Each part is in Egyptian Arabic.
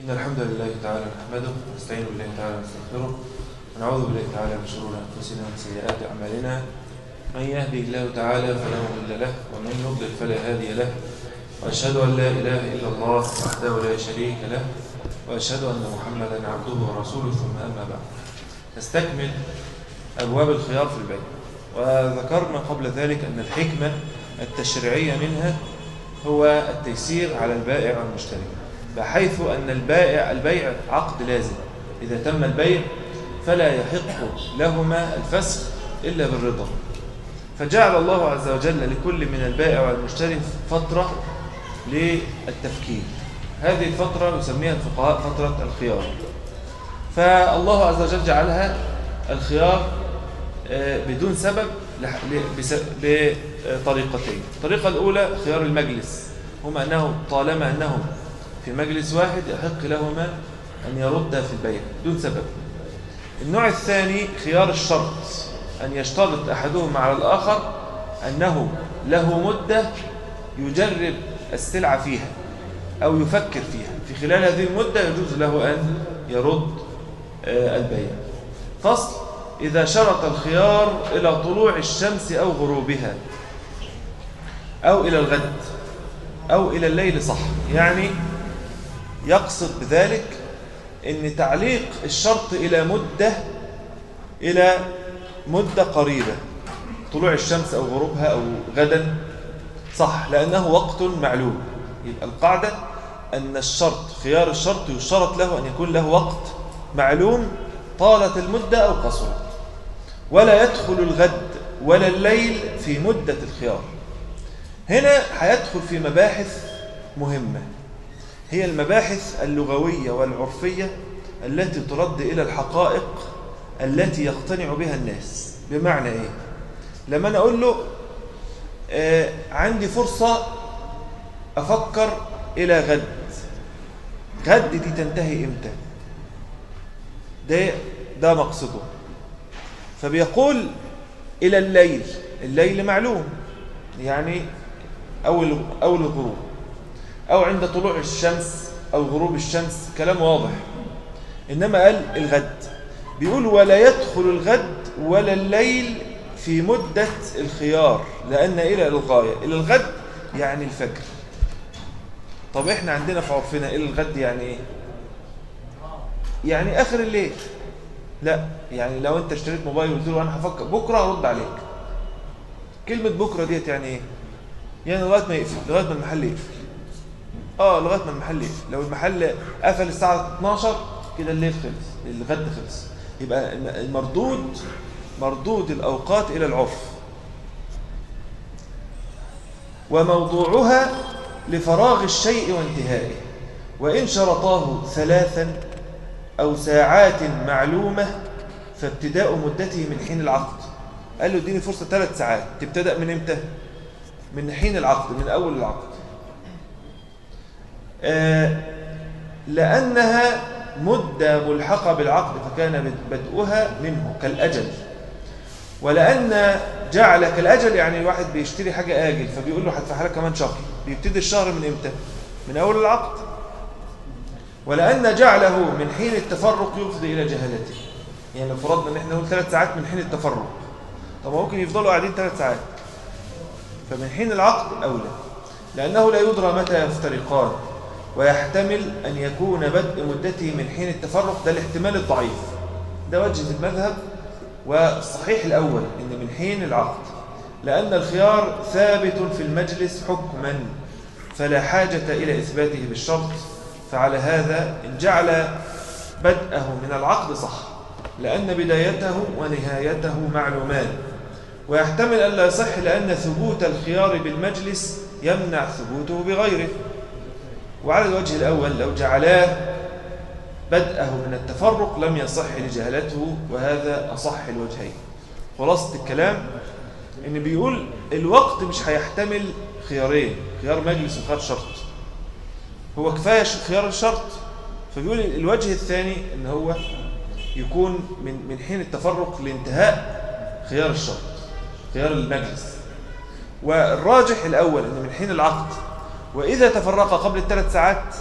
إن الحمد لله تعالى نحمده ونستعين بالله تعالى ونستغفره ونعوذ بالله تعالى من شرور أنفسنا ومن سيئات أعمالنا من يهدي الله تعالى فلا مضل له ومن يضلل فلا هادي له وأشهد أن لا إله إلا الله وحده لا شريك له وأشهد أن محمدا عبده ورسوله ثم أما بعد نستكمل أبواب الخيار في البيع وذكرنا قبل ذلك أن الحكمة التشريعية منها هو التيسير على البائع والمشتري بحيث أن البائع البيع عقد لازم إذا تم البيع فلا يحق لهما الفسخ إلا بالرضا فجعل الله عز وجل لكل من البائع والمشتري فترة للتفكير هذه الفترة يسميها الفقهاء فترة الخيار فالله عز وجل جعلها الخيار بدون سبب بطريقتين الطريقة الأولى خيار المجلس هم أنه طالما أنهم في مجلس واحد يحق لهما أن يرد في البيع دون سبب النوع الثاني خيار الشرط أن يشترط أحدهما على الآخر أنه له مدة يجرب السلعة فيها أو يفكر فيها في خلال هذه المدة يجوز له أن يرد البيع فصل إذا شرط الخيار إلى طلوع الشمس أو غروبها أو إلى الغد أو إلى الليل صح يعني يقصد بذلك أن تعليق الشرط إلى مدة إلى مدة قريبة طلوع الشمس أو غروبها أو غدا صح لأنه وقت معلوم يبقى القاعدة أن الشرط خيار الشرط يشترط له أن يكون له وقت معلوم طالت المدة أو قصرت ولا يدخل الغد ولا الليل في مدة الخيار هنا هيدخل في مباحث مهمة هي المباحث اللغوية والعرفية التي ترد إلى الحقائق التي يقتنع بها الناس بمعنى إيه؟ لما أنا أقول له آه عندي فرصة أفكر إلى غد غد دي تنتهي إمتى ده, ده مقصده فبيقول إلى الليل الليل معلوم يعني أول, أول الغروب أو عند طلوع الشمس أو غروب الشمس كلام واضح إنما قال الغد بيقول ولا يدخل الغد ولا الليل في مدة الخيار لأن إلى الغاية إلى الغد يعني الفجر طب إحنا عندنا في عرفنا إلى الغد يعني إيه يعني آخر الليل لا يعني لو أنت اشتريت موبايل وقلت له أنا هفكر بكرة هرد عليك كلمة بكرة ديت يعني إيه يعني لغاية ما يقفل لغاية ما المحل يقفل اه لغايه ما المحل يقفل لو المحل قفل الساعه 12 كده الليل خلص الغد خلص يبقى المردود مردود الاوقات الى العرف وموضوعها لفراغ الشيء وانتهائه وان شرطاه ثلاثا او ساعات معلومه فابتداء مدته من حين العقد قال له اديني فرصه ثلاث ساعات تبتدأ من امتى من حين العقد من اول العقد لأنها مدة ملحقة بالعقد فكان بدءها منه كالأجل ولأن جعل كالأجل يعني الواحد بيشتري حاجة آجل فبيقول له هدفعها لك كمان شهر بيبتدي الشهر من إمتى؟ من أول العقد ولأن جعله من حين التفرق يفضي إلى جهالته يعني لو فرضنا ان احنا نقول ثلاث ساعات من حين التفرق طب ممكن يفضلوا قاعدين ثلاث ساعات فمن حين العقد أولى لأنه لا يدرى متى يفترقان ويحتمل أن يكون بدء مدته من حين التفرق ده الاحتمال الضعيف ده وجه في المذهب والصحيح الأول إن من حين العقد لأن الخيار ثابت في المجلس حكما فلا حاجة إلى إثباته بالشرط فعلى هذا إن جعل بدءه من العقد صح لأن بدايته ونهايته معلومان ويحتمل أن لا يصح لأن ثبوت الخيار بالمجلس يمنع ثبوته بغيره وعلى الوجه الأول لو جعلاه بدءه من التفرق لم يصح لجهلته وهذا أصح الوجهين خلاصة الكلام إن بيقول الوقت مش هيحتمل خيارين خيار مجلس وخيار شرط هو كفاية خيار الشرط فبيقول الوجه الثاني إن هو يكون من من حين التفرق لانتهاء خيار الشرط خيار المجلس والراجح الأول إن من حين العقد وإذا تفرق قبل الثلاث ساعات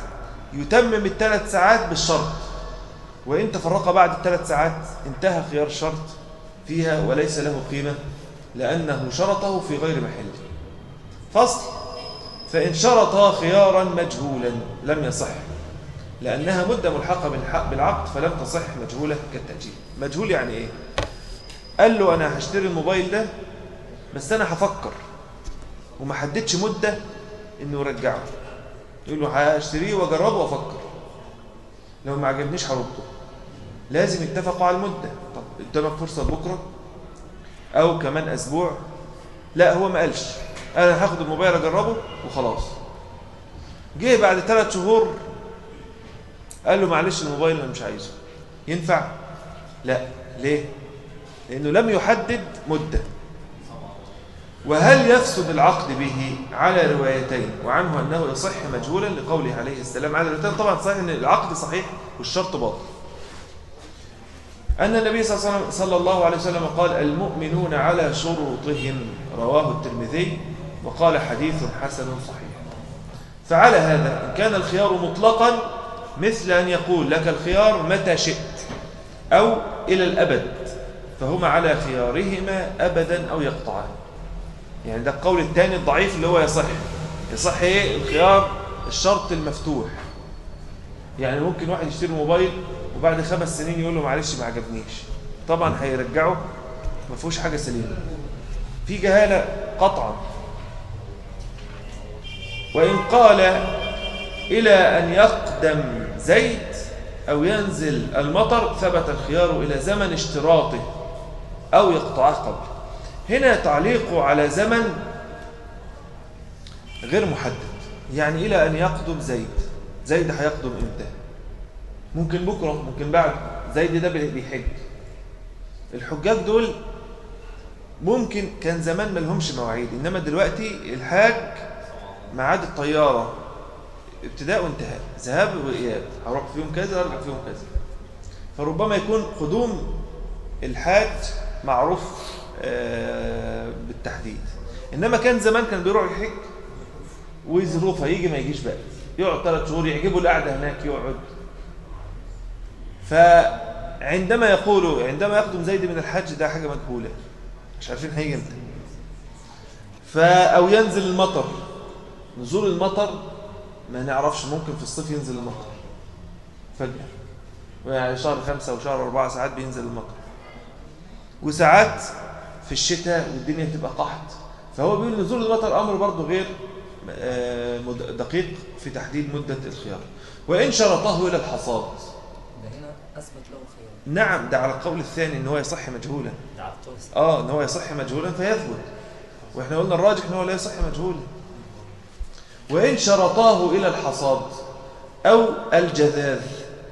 يتمم الثلاث ساعات بالشرط وإن تفرق بعد الثلاث ساعات انتهى خيار الشرط فيها وليس له قيمة لأنه شرطه في غير محله فصل فإن شرط خيارا مجهولا لم يصح لأنها مدة ملحقة بالعقد فلم تصح مجهولة كالتأجيل مجهول يعني إيه؟ قال له أنا هشتري الموبايل ده بس أنا هفكر وما حددش مدة إنه يرجعه يقول له هشتريه وأجربه وأفكر لو ما عجبنيش هرده لازم يتفقوا على المدة طب قدامك فرصة بكرة أو كمان أسبوع لا هو ما قالش أنا هاخد الموبايل أجربه وخلاص جه بعد ثلاث شهور قال له معلش الموبايل أنا مش عايزه ينفع؟ لا ليه؟ لأنه لم يحدد مدة وهل يفسد العقد به على روايتين وعنه أنه يصح مجهولا لقوله عليه السلام على روايتين طبعا صحيح أن العقد صحيح والشرط باطل أن النبي صلى الله عليه وسلم قال المؤمنون على شروطهم رواه الترمذي وقال حديث حسن صحيح فعلى هذا إن كان الخيار مطلقا مثل أن يقول لك الخيار متى شئت أو إلى الأبد فهما على خيارهما أبدا أو يقطعان يعني ده القول الثاني الضعيف اللي هو يصح يصح ايه الخيار الشرط المفتوح يعني ممكن واحد يشتري موبايل وبعد خمس سنين يقول له معلش ما عجبنيش طبعا هيرجعه ما فيهوش حاجه سليمه في جهاله قطعا وان قال الى ان يقدم زيت او ينزل المطر ثبت الخيار الى زمن اشتراطه او يقطعه قبل هنا تعليقه على زمن غير محدد يعني إلى أن يقدم زيد زيد هيقدم إمتى ممكن بكرة ممكن بعد زيد ده بيحج الحجاج دول ممكن كان زمان ما لهمش مواعيد إنما دلوقتي الحاج ميعاد الطيارة ابتداء وانتهاء ذهاب وإياب هروح فيهم كذا أرجع فيهم كذا فربما يكون قدوم الحاج معروف آه، بالتحديد إنما كان زمان كان بيروح يحج وظروفها يجي ما يجيش بقى يقعد ثلاث شهور يعجبه القعدة هناك يقعد فعندما يقولوا عندما يقدم زيد من الحج ده حاجة مجهولة مش عارفين هيجي امتى أو ينزل المطر نزول المطر ما نعرفش ممكن في الصيف ينزل المطر فجأة يعني شهر خمسة وشهر أربعة ساعات بينزل المطر وساعات في الشتاء والدنيا تبقى قحط فهو بيقول نزول المطر أمر برضه غير آه، دقيق في تحديد مدة الخيار وإن شرطه إلى الحصاد ده هنا أثبت له خيار نعم ده على القول الثاني إن هو يصح مجهولا آه إن هو يصح مجهولا فيثبت وإحنا قلنا الراجح إن هو لا يصح مجهولا وإن شرطاه إلى الحصاد أو الجذاذ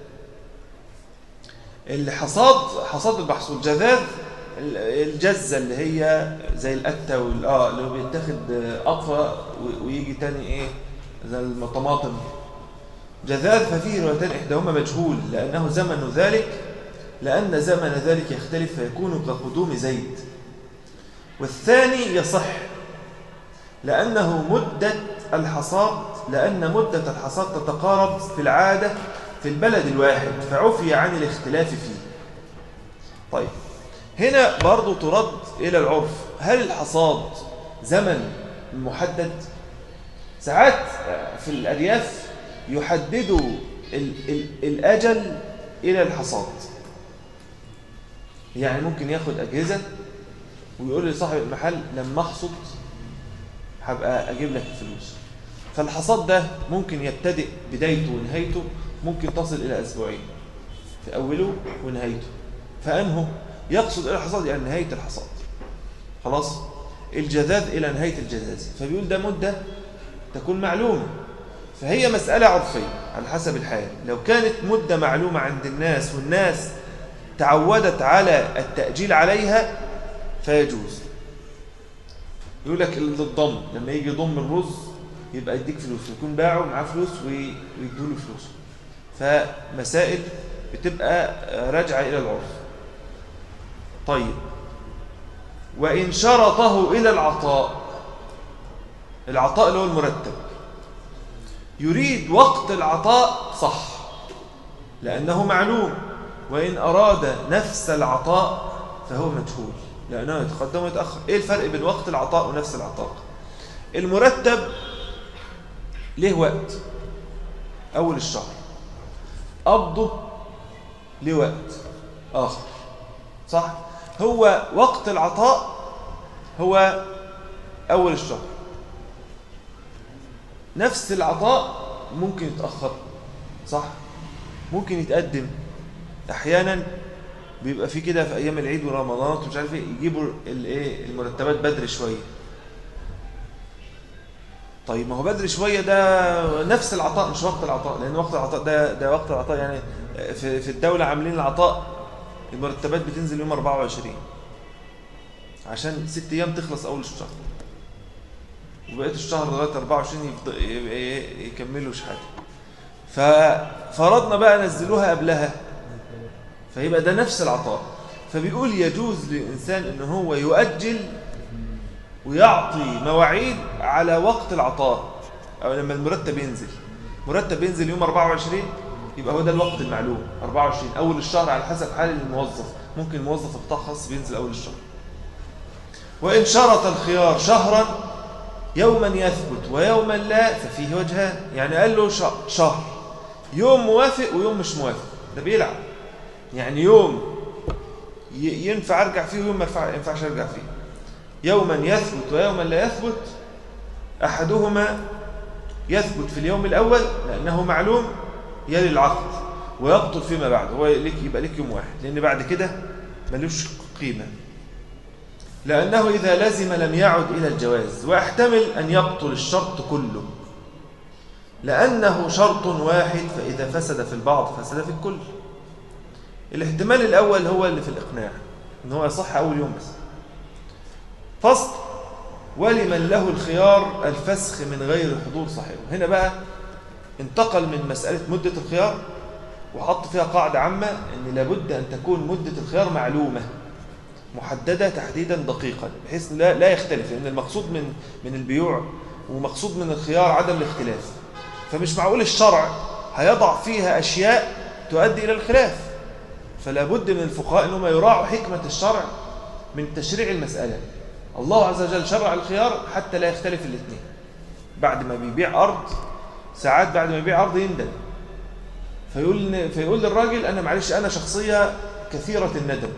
الحصاد حصاد المحصول الجذاذ الجزة اللي هي زي القتة اه اللي هو بيتاخد أطفى ويجي تاني إيه زي الطماطم جذاذ ففيه روايتان إحداهما مجهول لأنه زمن ذلك لأن زمن ذلك يختلف فيكون كقدوم زيد والثاني يصح لأنه مدة الحصاد لأن مدة الحصاد تتقارب في العادة في البلد الواحد فعفي عن الاختلاف فيه طيب هنا برضو ترد إلى العرف هل الحصاد زمن محدد ساعات في الأرياف يحددوا ال ال الأجل إلى الحصاد يعني ممكن ياخد أجهزة ويقول لصاحب المحل لما أحصد هبقى أجيب لك الفلوس فالحصاد ده ممكن يبتدئ بدايته ونهايته ممكن تصل إلى أسبوعين في أوله ونهايته فأنه يقصد إلى الحصاد يعني نهاية الحصاد خلاص الجذاذ إلى نهاية الجذاذ فبيقول ده مدة تكون معلومة فهي مسألة عرفية على حسب الحال لو كانت مدة معلومة عند الناس والناس تعودت على التأجيل عليها فيجوز يقول لك الضم لما يجي يضم الرز يبقى يديك فلوس يكون باعه معاه فلوس ويدوا له فلوسه فمسائل بتبقى راجعة إلى العرف طيب وإن شرطه إلى العطاء العطاء اللي هو المرتب يريد وقت العطاء صح لأنه معلوم وإن أراد نفس العطاء فهو مجهول لأنه يتقدم ويتأخر إيه الفرق بين وقت العطاء ونفس العطاء المرتب له وقت أول الشهر قبضه له وقت آخر صح هو وقت العطاء هو أول الشهر نفس العطاء ممكن يتأخر صح ممكن يتقدم أحيانا بيبقى في كده في أيام العيد ورمضان ومش عارف ايه يجيبوا الايه المرتبات بدري شوية طيب ما هو بدري شوية ده نفس العطاء مش وقت العطاء لأن وقت العطاء ده ده وقت العطاء يعني في في الدولة عاملين العطاء المرتبات بتنزل يوم 24 عشان ست أيام تخلص أول الشهر وبقيت الشهر لغاية 24 يفض- ي- ي- يكملوا شحاتة ففرضنا بقى نزلوها قبلها فيبقى ده نفس العطاء فبيقول يجوز للإنسان إن هو يؤجل ويعطي مواعيد على وقت العطاء أو لما المرتب ينزل مرتب ينزل يوم 24 يبقى هو ده الوقت المعلوم 24 أول الشهر على حسب حال الموظف ممكن الموظف قطاع خاص بينزل أول الشهر وإن شرط الخيار شهرا يوما يثبت ويوما لا ففيه وجهان يعني قال له ش- شهر يوم موافق ويوم مش موافق ده بيلعب يعني يوم ي- ينفع ارجع فيه ويوم ما ينفع- ينفعش ارجع فيه يوما يثبت ويوما لا يثبت احدهما يثبت في اليوم الاول لانه معلوم يلي العقد ويبطل فيما بعد هو لك يبقى لك يوم واحد لان بعد كده ملوش قيمه لأنه إذا لزم لم يعد إلى الجواز ويحتمل أن يبطل الشرط كله لأنه شرط واحد فإذا فسد في البعض فسد في الكل الاحتمال الأول هو اللي في الإقناع إن هو يصح أول يوم بس فصل ولمن له الخيار الفسخ من غير حضور صاحبه هنا بقى انتقل من مسألة مدة الخيار وحط فيها قاعدة عامة أن لابد أن تكون مدة الخيار معلومة محددة تحديدا دقيقا بحيث لا, لا يختلف لأن المقصود من من البيوع ومقصود من الخيار عدم الاختلاف فمش معقول الشرع هيضع فيها أشياء تؤدي إلى الخلاف فلا بد من الفقهاء أنهم يراعوا حكمة الشرع من تشريع المسألة الله عز وجل شرع الخيار حتى لا يختلف الاثنين بعد ما بيبيع أرض ساعات بعد ما يبيع أرض يندم فيقول فيقول للراجل أنا معلش أنا شخصية كثيرة الندم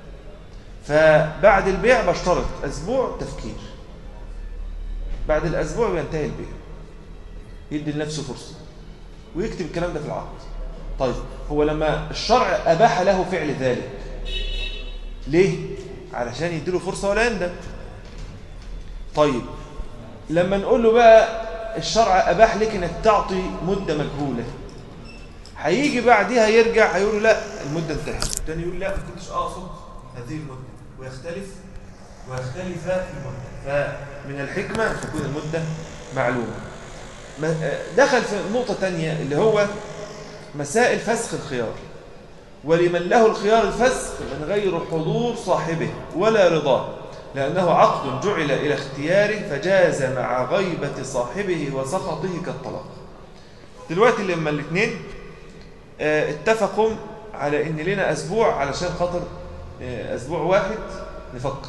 فبعد البيع بشترط أسبوع تفكير بعد الأسبوع بينتهي البيع يدي لنفسه فرصة ويكتب الكلام ده في العقد طيب هو لما الشرع أباح له فعل ذلك ليه؟ علشان يديله فرصة ولا يندم طيب لما نقول له بقى الشرع أباح لك انك تعطي مدة مجهولة هيجي بعدها يرجع هيقول له لا المدة انتهت تاني يقول لا ما كنتش أقصد هذه المدة ويختلف ويختلف في المدة فمن الحكمة أن تكون المدة معلومة ما- دخل في نقطة تانية اللي هو مسائل فسخ الخيار ولمن له الخيار الفسخ من غير حضور صاحبه ولا رضاه لأنه عقد جعل إلى اختياره فجاز مع غيبة صاحبه وسخطه كالطلاق دلوقتي لما الاثنين آه، اتفقوا على ان لنا اسبوع علشان خاطر آه، اسبوع واحد نفكر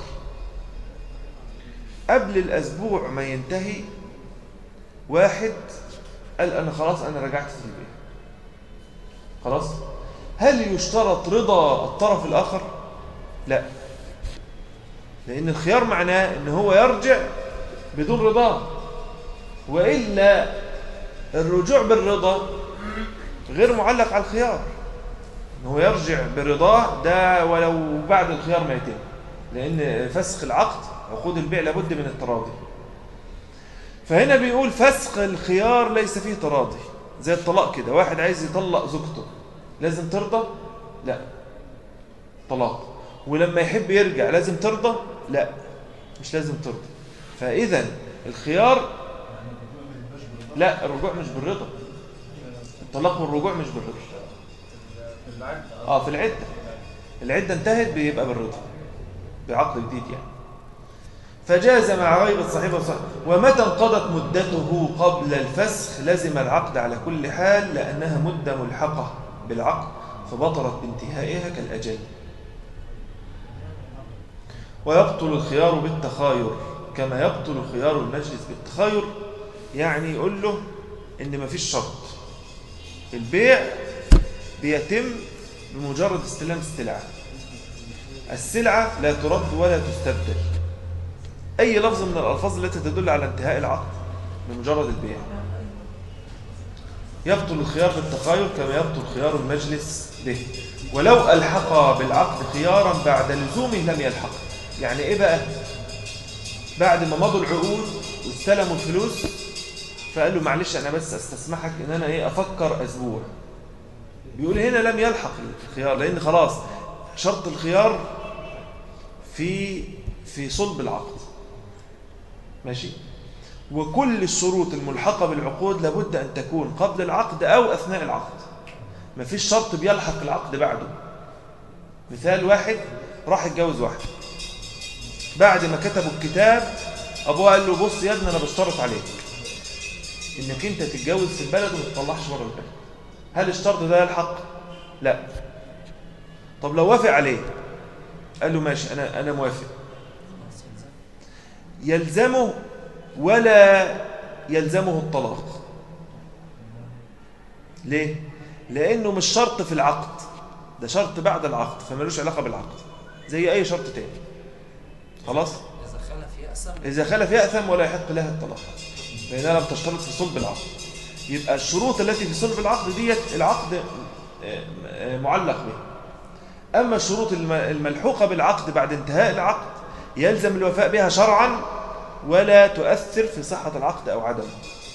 قبل الاسبوع ما ينتهي واحد قال انا خلاص انا رجعت في البيت خلاص هل يشترط رضا الطرف الاخر لا لان الخيار معناه ان هو يرجع بدون رضاه والا الرجوع بالرضا غير معلق على الخيار ان هو يرجع برضاه ده ولو بعد الخيار ما يتم لان فسخ العقد عقود البيع لابد من التراضي فهنا بيقول فسخ الخيار ليس فيه تراضي زي الطلاق كده واحد عايز يطلق زوجته لازم ترضى لا طلاق ولما يحب يرجع لازم ترضى لا مش لازم ترضى فاذا الخيار لا الرجوع مش بالرضا الطلاق والرجوع مش بالرضا اه في العده العده انتهت بيبقى بالرضا بعقد جديد يعني فجاز مع غيبة صاحبه وصاحبه ومتى انقضت مدته قبل الفسخ لزم العقد على كل حال لأنها مدة ملحقة بالعقد فبطلت بانتهائها كالأجل ويبطل الخيار بالتخاير كما يبطل خيار المجلس بالتخاير يعني يقول له ان مفيش شرط البيع بيتم بمجرد استلام السلعة السلعة لا ترد ولا تستبدل أي لفظ من الألفاظ التي تدل على انتهاء العقد بمجرد البيع يبطل الخيار بالتخاير كما يبطل خيار المجلس به ولو ألحق بالعقد خيارا بعد لزومه لم يلحق يعني إيه بقى بعد ما مضوا العقود واستلموا الفلوس فقال له معلش أنا بس أستسمحك إن أنا إيه أفكر أسبوع بيقول هنا لم يلحق الخيار لأن خلاص شرط الخيار في في صلب العقد ماشي وكل الشروط الملحقة بالعقود لابد أن تكون قبل العقد أو أثناء العقد مفيش شرط بيلحق العقد بعده مثال واحد راح يتجوز واحدة بعد ما كتبوا الكتاب أبوه قال له بص يا ابني أنا بشترط عليك إنك أنت تتجوز في البلد وما تطلعش بره البلد هل الشرط ده يلحق؟ لا طب لو وافق عليه قال له ماشي أنا, أنا موافق خلاص يلزم. يلزمه ولا يلزمه الطلاق ليه؟ لأنه مش شرط في العقد ده شرط بعد العقد فمالوش علاقة بالعقد زي أي شرط تاني خلاص؟ إذا خلف يأسم إذا خلف يأثم ولا يحق لها الطلاق لأنها لم تشترط في صلب العقد يبقى الشروط التي في صلب العقد ديت العقد آه، آه، معلق بها أما الشروط الم- الملحوقة بالعقد بعد انتهاء العقد يلزم الوفاء بها شرعا ولا تؤثر في صحة العقد أو عدمه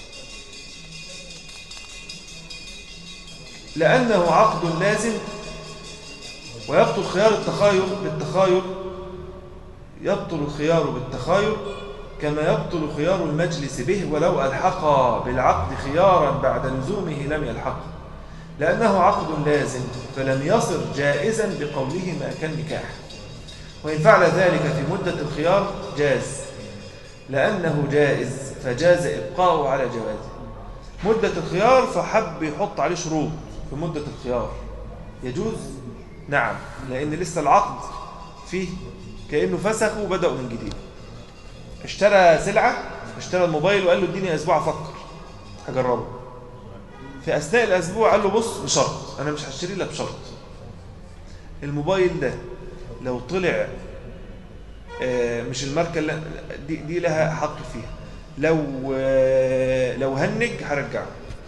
لأنه عقد لازم ويبطل خيار التخاير بالتخاير يبطل الخيار بالتخاير كما يبطل خيار المجلس به ولو ألحق بالعقد خيارا بعد لزومه لم يلحق لأنه عقد لازم فلم يصر جائزا بقوله ما كالنكاح وإن فعل ذلك في مدة الخيار جاز لأنه جائز فجاز إبقاؤه على جوازه مدة الخيار فحب يحط عليه شروط في مدة الخيار يجوز نعم لأن لسه العقد فيه كأنه فسخ وبدأوا من جديد اشترى سلعة اشترى الموبايل وقال له اديني أسبوع أفكر هجربه في أثناء الأسبوع قال له بص بشرط أنا مش هشتري لك بشرط الموبايل ده لو طلع آه، مش الماركة اللي دي, دي لها حق فيها لو آه، لو هنج هرجعه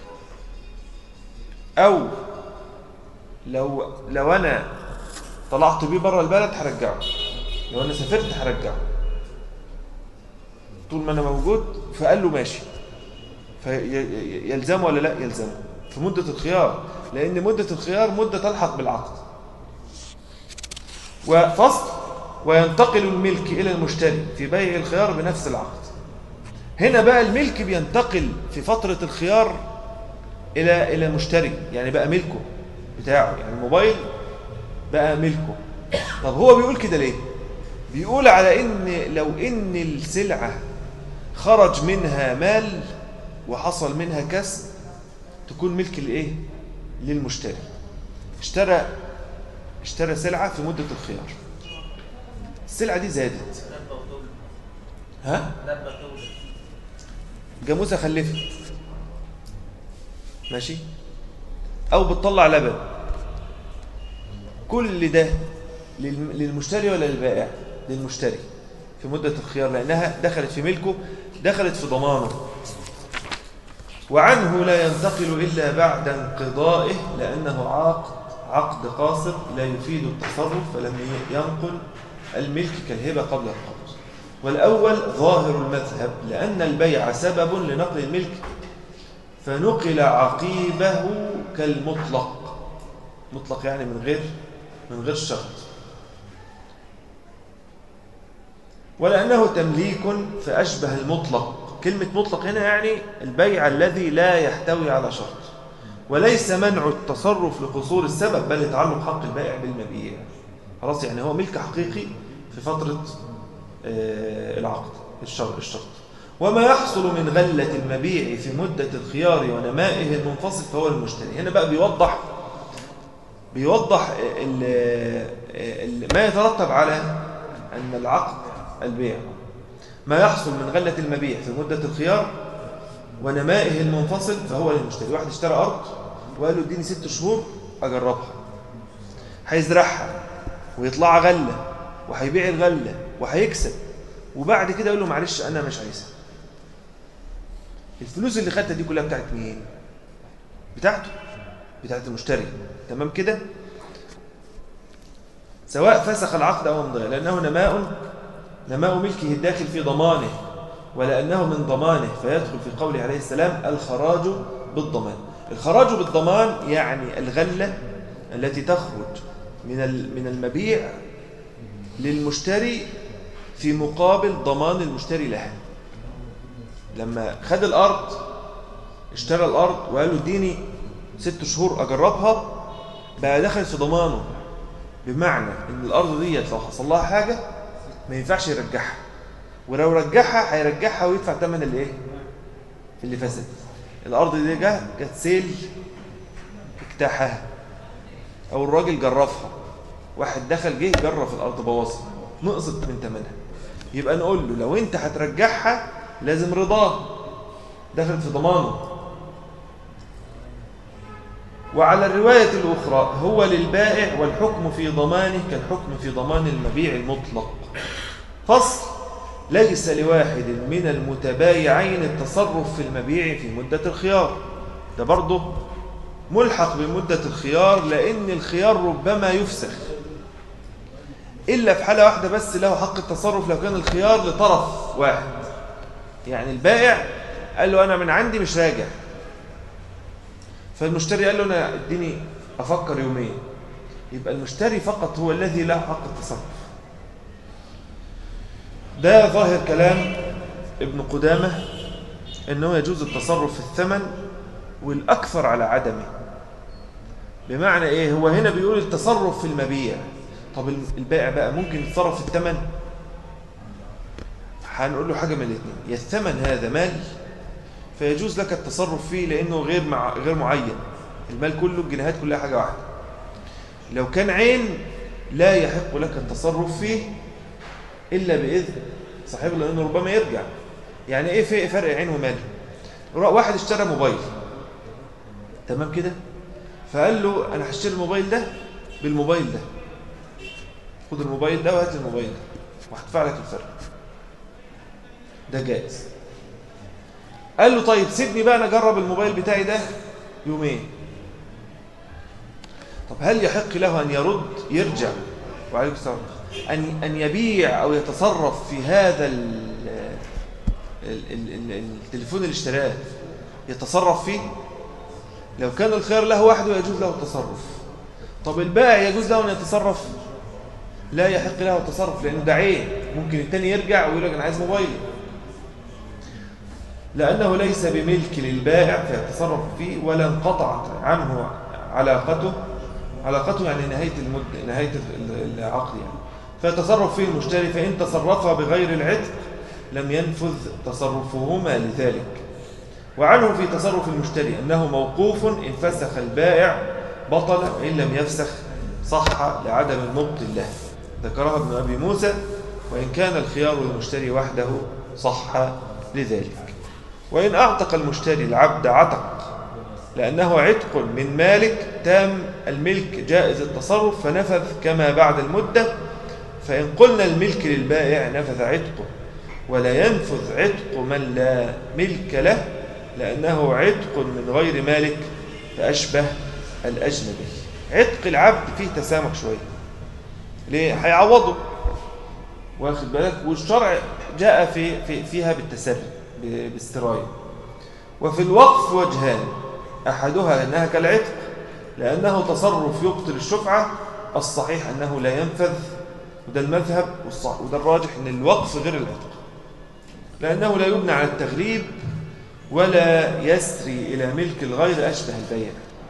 أو لو لو أنا طلعت بيه بره البلد هرجعه لو أنا سافرت هرجعه طول ما أنا موجود فقال له ماشي فيلزمه ولا لا يلزمه في مدة الخيار لأن مدة الخيار مدة تلحق بالعقد وفصل وينتقل الملك إلى المشتري في بيع الخيار بنفس العقد هنا بقى الملك بينتقل في فترة الخيار إلى إلى المشتري يعني بقى ملكه بتاعه يعني الموبايل بقى ملكه طب هو بيقول كده ليه بيقول على إن لو إن السلعة خرج منها مال وحصل منها كسب تكون ملك الايه للمشتري اشترى اشترى سلعة في مدة الخيار السلعة دي زادت ها جاموسة خلفت ماشي او بتطلع لبن كل ده للم- للمشتري ولا للبائع للمشتري في مدة الخيار لأنها دخلت في ملكه دخلت في ضمانه وعنه لا ينتقل إلا بعد انقضائه لأنه عقد عقد قاصر لا يفيد التصرف فلم ينقل الملك كالهبة قبل القبض والأول ظاهر المذهب لأن البيع سبب لنقل الملك فنقل عقيبه كالمطلق مطلق يعني من غير من غير شرط ولأنه تمليك فأشبه المطلق كلمة مطلق هنا يعني البيع الذي لا يحتوي على شرط وليس منع التصرف لقصور السبب بل يتعلق حق البائع بالمبيع خلاص يعني هو ملك حقيقي في فترة آه، العقد الشرط الشرط وما يحصل من غلة المبيع في مدة الخيار ونمائه المنفصل فهو المشتري هنا بقى بيوضح بيوضح ال ال ما يترتب على أن العقد البيع ما يحصل من غلة المبيع في مدة الخيار ونمائه المنفصل فهو للمشتري واحد اشترى أرض وقال له اديني ست شهور أجربها هيزرعها ويطلع غلة وهيبيع الغلة وهيكسب وبعد كده يقول له معلش أنا مش عايزها الفلوس اللي خدتها دي كلها بتاعت مين؟ بتاعته بتاعت المشتري تمام كده؟ سواء فسخ العقد أو امضاه لأنه نماء نماء ملكه الداخل في ضمانه ولأنه من ضمانه فيدخل في قوله عليه السلام الخراج بالضمان الخراج بالضمان يعني الغلة التي تخرج من من المبيع للمشتري في مقابل ضمان المشتري لها لما خد الأرض اشترى الأرض وقال له اديني ست شهور أجربها بقى دخل في ضمانه بمعنى ان الأرض ديت لو حصل لها حاجة ما ينفعش يرجعها ولو رجعها هيرجعها ويدفع ثمن الايه اللي فسد الأرض دي جه جت سيل اجتاحها أو الراجل جرفها واحد دخل جه جرف الأرض بوظها نقصت من ثمنها يبقى نقول له لو انت هترجعها لازم رضاه دخل في ضمانه وعلى الرواية الأخرى هو للبائع والحكم في ضمانه كالحكم في ضمان المبيع المطلق فصل ليس لواحد من المتبايعين التصرف في المبيع في مدة الخيار ده برضه ملحق بمدة الخيار لأن الخيار ربما يفسخ إلا في حالة واحدة بس له حق التصرف لو كان الخيار لطرف واحد يعني البائع قال له أنا من عندي مش راجع فالمشتري قال له أنا اديني أفكر يومين يبقى المشتري فقط هو الذي له حق التصرف ده ظاهر كلام ابن قدامة أنه يجوز التصرف في الثمن والأكثر على عدمه بمعنى إيه هو هنا بيقول التصرف في المبيع طب البائع بقى ممكن يتصرف في الثمن هنقول له حاجة من الاثنين يا الثمن هذا مال فيجوز لك التصرف فيه لأنه غير مع غير معين المال كله الجنيهات كلها حاجة واحدة لو كان عين لا يحق لك التصرف فيه إلا بإذن صاحبه لأنه ربما يرجع يعني إيه في فرق عين ومال واحد اشترى موبايل تمام كده فقال له أنا هشتري الموبايل ده بالموبايل ده خد الموبايل ده وهات الموبايل ده وهدفع لك الفرق ده جائز قال له طيب سيبني بقى انا اجرب الموبايل بتاعي ده يومين طب هل يحق له ان يرد يرجع وعليكم السلام ان ان يبيع او يتصرف في هذا ال ال ال التليفون اللي اشتراه يتصرف فيه لو كان الخير له وحده يجوز له التصرف طب البائع يجوز له ان يتصرف لا يحق له التصرف لانه ده عين ممكن التاني يرجع ويقول لك انا عايز موبايلي لأنه ليس بملك للبائع فيتصرف فيه ولا انقطعت عنه علاقته علاقته يعني نهاية المدة نهاية العقد يعني فيتصرف فيه المشتري فإن تصرف بغير العتق لم ينفذ تصرفهما لذلك وعنه في تصرف المشتري أنه موقوف إن فسخ البائع بطل وإن لم يفسخ صح لعدم المبطل له ذكرها ابن أبي موسى وإن كان الخيار للمشتري وحده صح لذلك وإن أعتق المشتري العبد عتق لأنه عتق من مالك تام الملك جائز التصرف فنفذ كما بعد المدة فإن قلنا الملك للبائع نفذ عتقه ولا ينفذ عتق من لا ملك له لأنه عتق من غير مالك فأشبه الأجنبي عتق العبد فيه تسامح شوية ليه؟ هيعوضه واخد بالك والشرع جاء في, في فيها بالتسري باستراية وفي الوقف وجهان أحدها أنها كالعتق لأنه تصرف يبطل الشفعة الصحيح أنه لا ينفذ وده المذهب والصح وده الراجح أن الوقف غير العتق لأنه لا يبنى على التغليب ولا يسري إلى ملك الغير أشبه البيع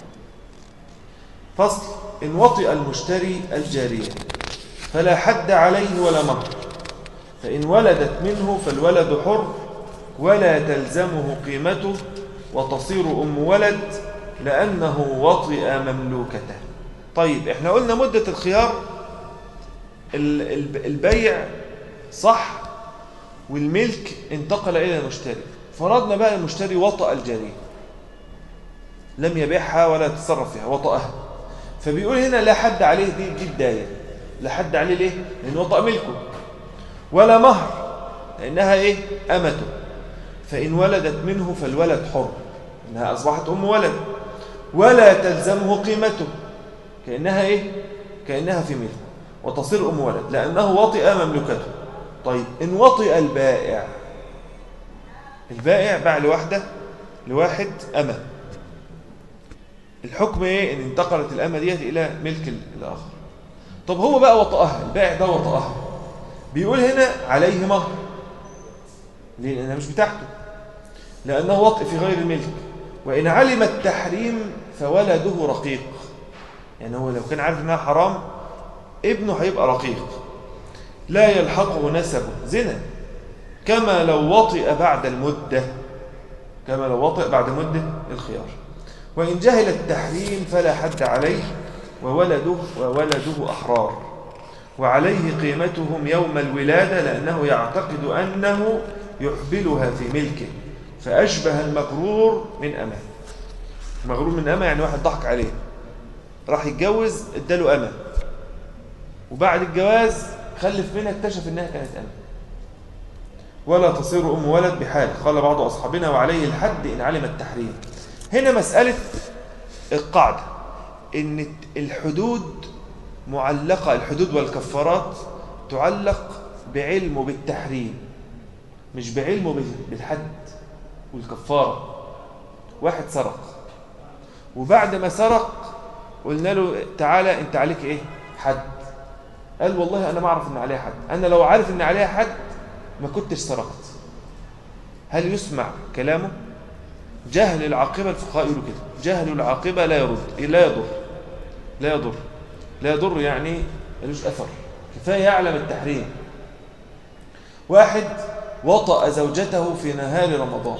فصل إن وطئ المشتري الجارية فلا حد عليه ولا مهر فإن ولدت منه فالولد حر ولا تلزمه قيمته وتصير أم ولد لأنه وطئ مملوكته طيب احنا قلنا مدة الخيار ال- ال- البيع صح والملك انتقل إلى المشتري فرضنا بقى المشتري وطأ الجارية لم يبيعها ولا يتصرف فيها وطأها فبيقول هنا لا حد عليه دي, دي بداية لا حد عليه ليه؟ لأنه وطأ ملكه ولا مهر لأنها إيه؟ أمته فإن ولدت منه فالولد حر إنها أصبحت أم ولد ولا تلزمه قيمته كأنها إيه؟ كأنها في ملك وتصير أم ولد لأنه وطئ مملكته طيب إن وطئ البائع البائع باع لوحده لواحد أمة الحكم إيه؟ إن انتقلت الأمة ديت إلى ملك الآخر طب هو بقى وطئها البائع ده وطئها بيقول هنا عليه مهر ليه؟ لأنها مش بتاعته لأنه وطئ في غير الملك وإن علم التحريم فولده رقيق يعني هو لو كان عارف إنها حرام ابنه هيبقى رقيق لا يلحقه نسبه زنا كما لو وطئ بعد المدة كما لو وطئ بعد مدة الخيار وإن جهل التحريم فلا حد عليه وولده وولده أحرار وعليه قيمتهم يوم الولادة لأنه يعتقد أنه يحبلها في ملكه فأشبه المغرور من أمه المغرور من أمه يعني واحد ضحك عليه راح يتجوز اداله أمه وبعد الجواز خلف منها اكتشف انها كانت أمه ولا تصير أم ولد بحال قال بعض أصحابنا وعليه الحد إن علم التحريم هنا مسألة القاعدة إن الحدود معلقة الحدود والكفارات تعلق بعلمه بالتحريم مش بعلمه بالحد والكفارة واحد سرق وبعد ما سرق قلنا له تعالى انت عليك ايه حد قال والله انا ما اعرف ان عليها حد انا لو عارف ان عليها حد ما كنتش سرقت هل يسمع كلامه جهل العاقبة الفقهاء يقولوا كده جهل العاقبة لا يرد لا يضر لا يضر لا يضر يعني ملوش أثر كفاية يعلم التحريم واحد وطأ زوجته في نهار رمضان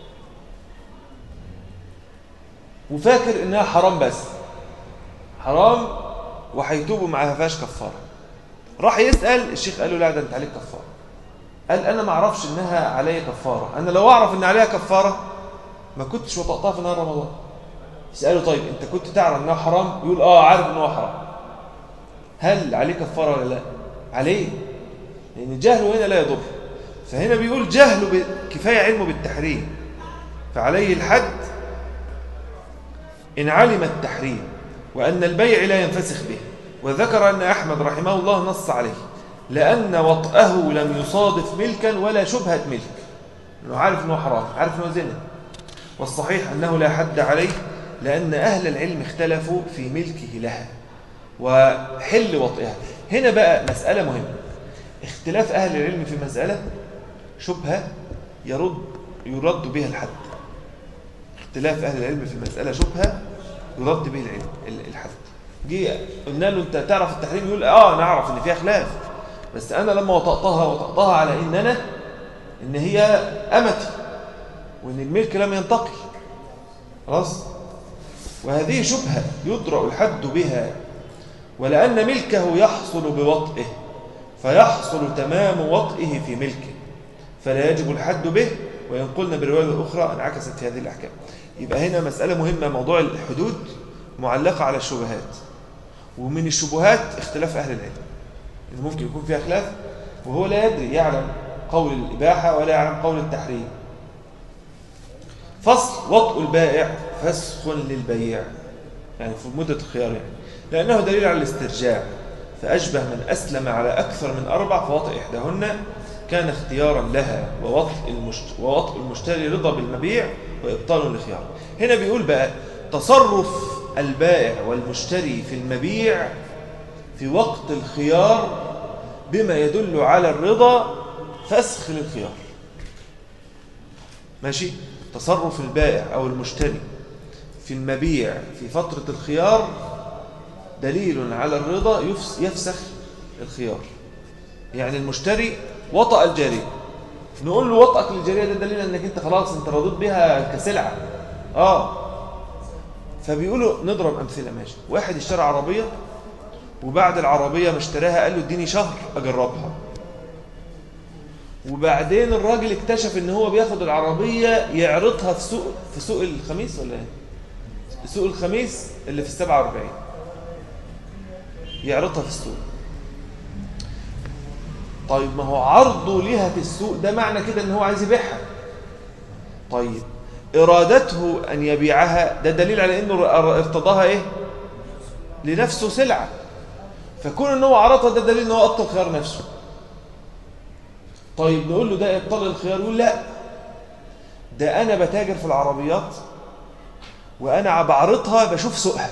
وفاكر انها حرام بس حرام وهيتوبوا معاها فيهاش كفاره راح يسال الشيخ قال له لا ده انت عليك كفاره قال انا ما اعرفش انها عليا كفاره انا لو اعرف ان عليها كفاره ما كنتش وطأتها في نهار رمضان يساله طيب انت كنت تعرف انها حرام يقول اه عارف ان هو حرام هل عليه كفاره ولا لا عليه لان جهله هنا لا يضر فهنا بيقول جهله كفايه علمه بالتحريم فعليه الحد إن علم التحريم وأن البيع لا ينفسخ به وذكر أن أحمد رحمه الله نص عليه لأن وطأه لم يصادف ملكا ولا شبهة ملك أنه عارف أنه حرام عارف أنه زنا والصحيح أنه لا حد عليه لأن أهل العلم اختلفوا في ملكه لها وحل وطئها هنا بقى مسألة مهمة اختلاف أهل العلم في مسألة شبهة يرد يرد بها الحد اختلاف أهل العلم في المسألة شبهة يرد به العلم الحد جه قلنا له أنت تعرف التحريم يقول آه أنا أعرف إن فيها خلاف بس أنا لما وطأتها وطأتها على إن أنا إن هي أمتي وإن الملك لم ينتقل خلاص وهذه شبهة يدرأ الحد بها ولأن ملكه يحصل بوطئه فيحصل تمام وطئه في ملكه فلا يجب الحد به وإن قلنا بالرواية الأخرى انعكست في هذه الأحكام يبقى هنا مسألة مهمة موضوع الحدود معلقة على الشبهات ومن الشبهات اختلاف أهل العلم إذا ممكن يكون فيها خلاف وهو لا يدري يعلم قول الإباحة ولا يعلم قول التحريم فصل وطء البائع فسخ للبيع يعني في مدة الخيار يعني لأنه دليل على الاسترجاع فأشبه من أسلم على أكثر من أربع فوطئ إحداهن كان اختيارا لها ووطء المشت... ووطء المشتري رضا بالمبيع وإبطال لخيار هنا بيقول بقى تصرف البائع والمشتري في المبيع في وقت الخيار بما يدل على الرضا فسخ للخيار ماشي تصرف البائع أو المشتري في المبيع في فترة الخيار دليل على الرضا يفسخ الخيار يعني المشتري وطأ الجارية نقول له وطأك للجارية ده دليل انك انت خلاص انت رضيت بيها كسلعة اه فبيقولوا نضرب امثله ماشي واحد اشترى عربيه وبعد العربيه ما اشتراها قال له اديني شهر اجربها وبعدين الراجل اكتشف ان هو بياخد العربيه يعرضها في سوق في سوق الخميس ولا ايه سوق الخميس اللي في ال 47 يعرضها في السوق طيب ما هو عرضه ليها في السوق ده معنى كده ان هو عايز يبيعها طيب ارادته ان يبيعها ده دليل على انه ارتضاها ايه لنفسه سلعه فكون ان هو عرضها ده دليل ان هو ابطل خيار نفسه طيب نقول له ده ابطال الخيار يقول لا ده انا بتاجر في العربيات وانا بعرضها بشوف سوقها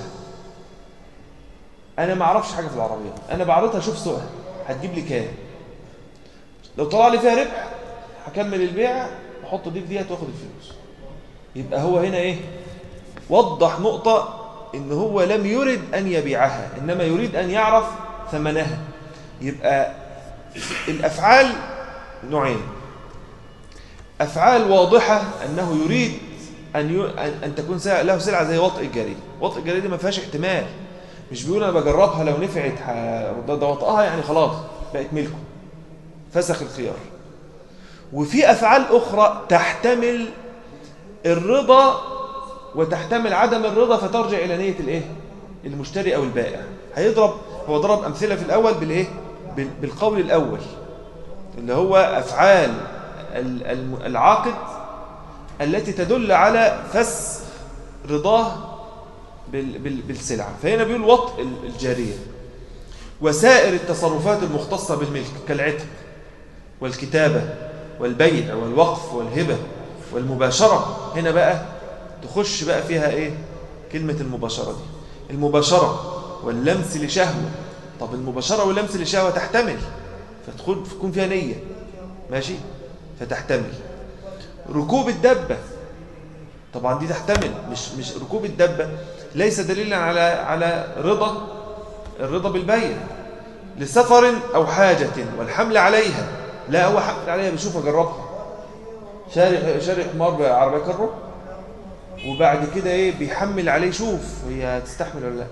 انا ما اعرفش حاجه في العربيات انا بعرضها اشوف سوقها هتجيب لي كام لو طلع لي فيها ربح هكمل البيع احط دي في ديت واخد الفلوس يبقى هو هنا ايه وضح نقطة ان هو لم يرد ان يبيعها انما يريد ان يعرف ثمنها يبقى الافعال نوعين افعال واضحة انه يريد ان ي... ان تكون سلعة له سلعة زي وطء الجري وطء الجري دي ما فيهاش احتمال مش بيقول انا بجربها لو نفعت ح... ده وطئها يعني خلاص بقت ملكه فسخ الخيار وفي افعال اخرى تحتمل الرضا وتحتمل عدم الرضا فترجع الى نيه الايه المشتري او البائع هيضرب هو ضرب امثله في الاول بالايه بالقول الاول اللي هو افعال العاقد التي تدل على فس رضاه بالسلعه فهنا بيقول وطء الجاريه وسائر التصرفات المختصه بالملك كالعتق والكتابه والبيع والوقف والهبه والمباشرة هنا بقى تخش بقى فيها ايه كلمة المباشرة دي المباشرة واللمس لشهوة طب المباشرة واللمس لشهوة تحتمل فتكون تكون فيها نية ماشي فتحتمل ركوب الدبة طبعا دي تحتمل مش مش ركوب الدبة ليس دليلا على على رضا الرضا بالبيع لسفر او حاجة والحمل عليها لا هو حمل عليها بيشوف اجربها شاري شاري حمار بعربيه كرو وبعد كده ايه بيحمل عليه شوف هي هتستحمل ولا لا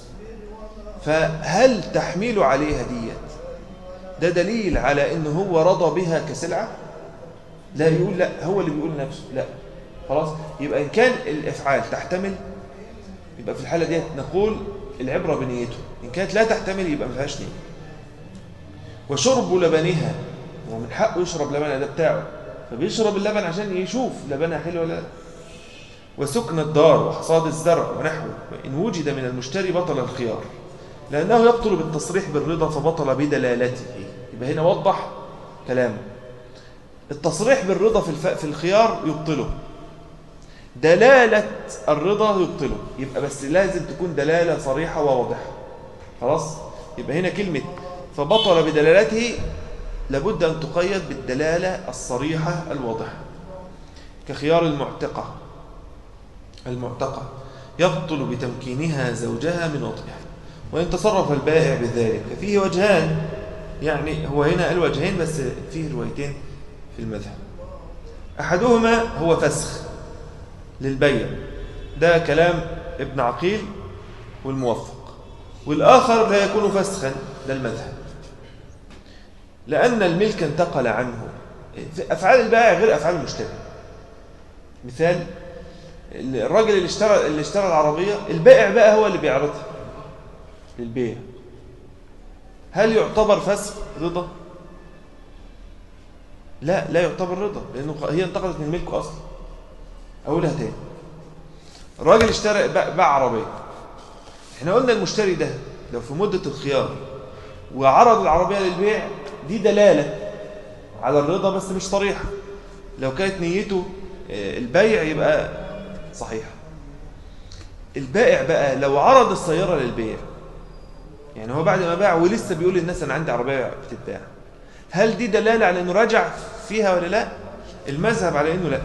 فهل تحميله عليها ديت ده دليل على ان هو رضى بها كسلعه لا يقول لا هو اللي بيقول نفسه لا خلاص يبقى ان كان الافعال تحتمل يبقى في الحاله ديت نقول العبره بنيته ان كانت لا تحتمل يبقى ما فيهاش نيه وشرب لبنها هو من حقه يشرب لبنها ده بتاعه فبيشرب اللبن عشان يشوف لبنها حلو ولا لا وسكن الدار وحصاد الزرع ونحوه وإن وجد من المشتري بطل الخيار لأنه يبطل بالتصريح بالرضا فبطل بدلالته يبقى هنا وضح كلامه التصريح بالرضا في الف... في الخيار يبطله دلالة الرضا يبطله يبقى بس لازم تكون دلالة صريحة وواضحة خلاص يبقى هنا كلمة فبطل بدلالته لابد أن تقيد بالدلالة الصريحة الواضحة كخيار المعتقة المعتقة يبطل بتمكينها زوجها من وطئها وإن تصرف البائع بذلك ففيه وجهان يعني هو هنا قال وجهين بس فيه روايتين في المذهب أحدهما هو فسخ للبيع ده كلام ابن عقيل والموفق والآخر لا يكون فسخا ده المذهب لأن الملك انتقل عنه أفعال البائع غير أفعال المشتري مثال الراجل اللي اشترى اللي اشترى العربية البائع بقى هو اللي بيعرضها للبيع هل يعتبر فسخ رضا لا لا يعتبر رضا لأنه هي انتقلت من ملكه أصلا أقولها تاني الراجل اشترى باع عربية احنا قلنا المشتري ده لو في مدة الخيار وعرض العربية للبيع دي دلالة على الرضا بس مش صريحة لو كانت نيته البيع يبقى صحيح البائع بقى لو عرض السيارة للبيع يعني هو بعد ما باع ولسه بيقول للناس أنا عندي عربية بتتباع هل دي دلالة على أنه رجع فيها ولا لا المذهب على أنه لا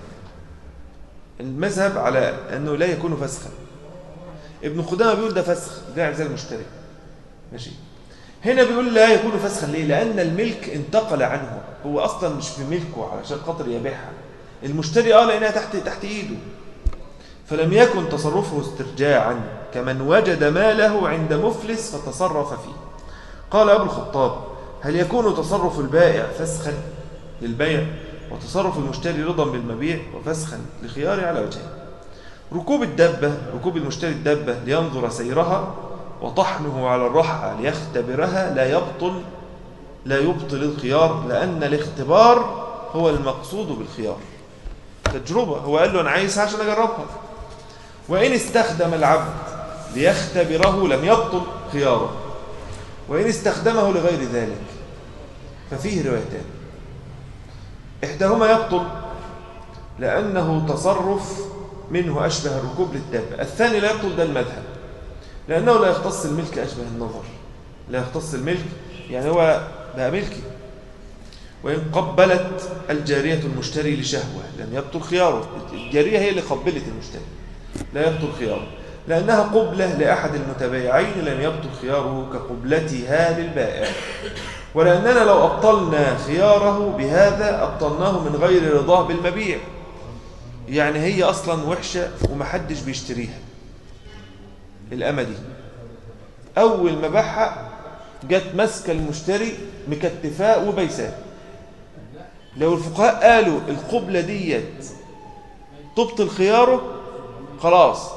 المذهب على أنه لا يكون فسخا ابن قدامة بيقول ده فسخ بيع زي المشتري ماشي هنا بيقول لا يكون فسخا ليه لأن الملك انتقل عنه هو أصلا مش في ملكه علشان خاطر يبيعها المشتري اه لأنها تحت تحت إيده فلم يكن تصرفه استرجاعا كمن وجد ماله عند مفلس فتصرف فيه قال أبو الخطاب هل يكون تصرف البائع فسخا للبيع وتصرف المشتري رضا بالمبيع وفسخا لخياره على وجهين ركوب الدبة ركوب المشتري الدبة لينظر سيرها وطحنه على الرحى ليختبرها لا يبطل لا يبطل الخيار لأن الاختبار هو المقصود بالخيار تجربة هو قال له أنا عايزها عشان أجربها وإن استخدم العبد ليختبره لم يبطل خياره وإن استخدمه لغير ذلك ففيه روايتان إحداهما يبطل لأنه تصرف منه أشبه الركوب للدابة الثاني لا يبطل ده المذهب لأنه لا يختص الملك أشبه النظر لا يختص الملك يعني هو بقى ملكي وإن قبلت الجارية المشتري لشهوة لم يبطل خياره الجارية هي اللي قبلت المشتري لا يبطل خياره لأنها قبلة لأحد المتبايعين لم يبطل خياره كقبلتها للبائع ولأننا لو أبطلنا خياره بهذا أبطلناه من غير رضاه بالمبيع يعني هي أصلا وحشة ومحدش بيشتريها الأمة دي أول ما باعها جت ماسكة المشتري مكتفاه وبيساه لو الفقهاء قالوا القبلة ديت تبطل خياره خلاص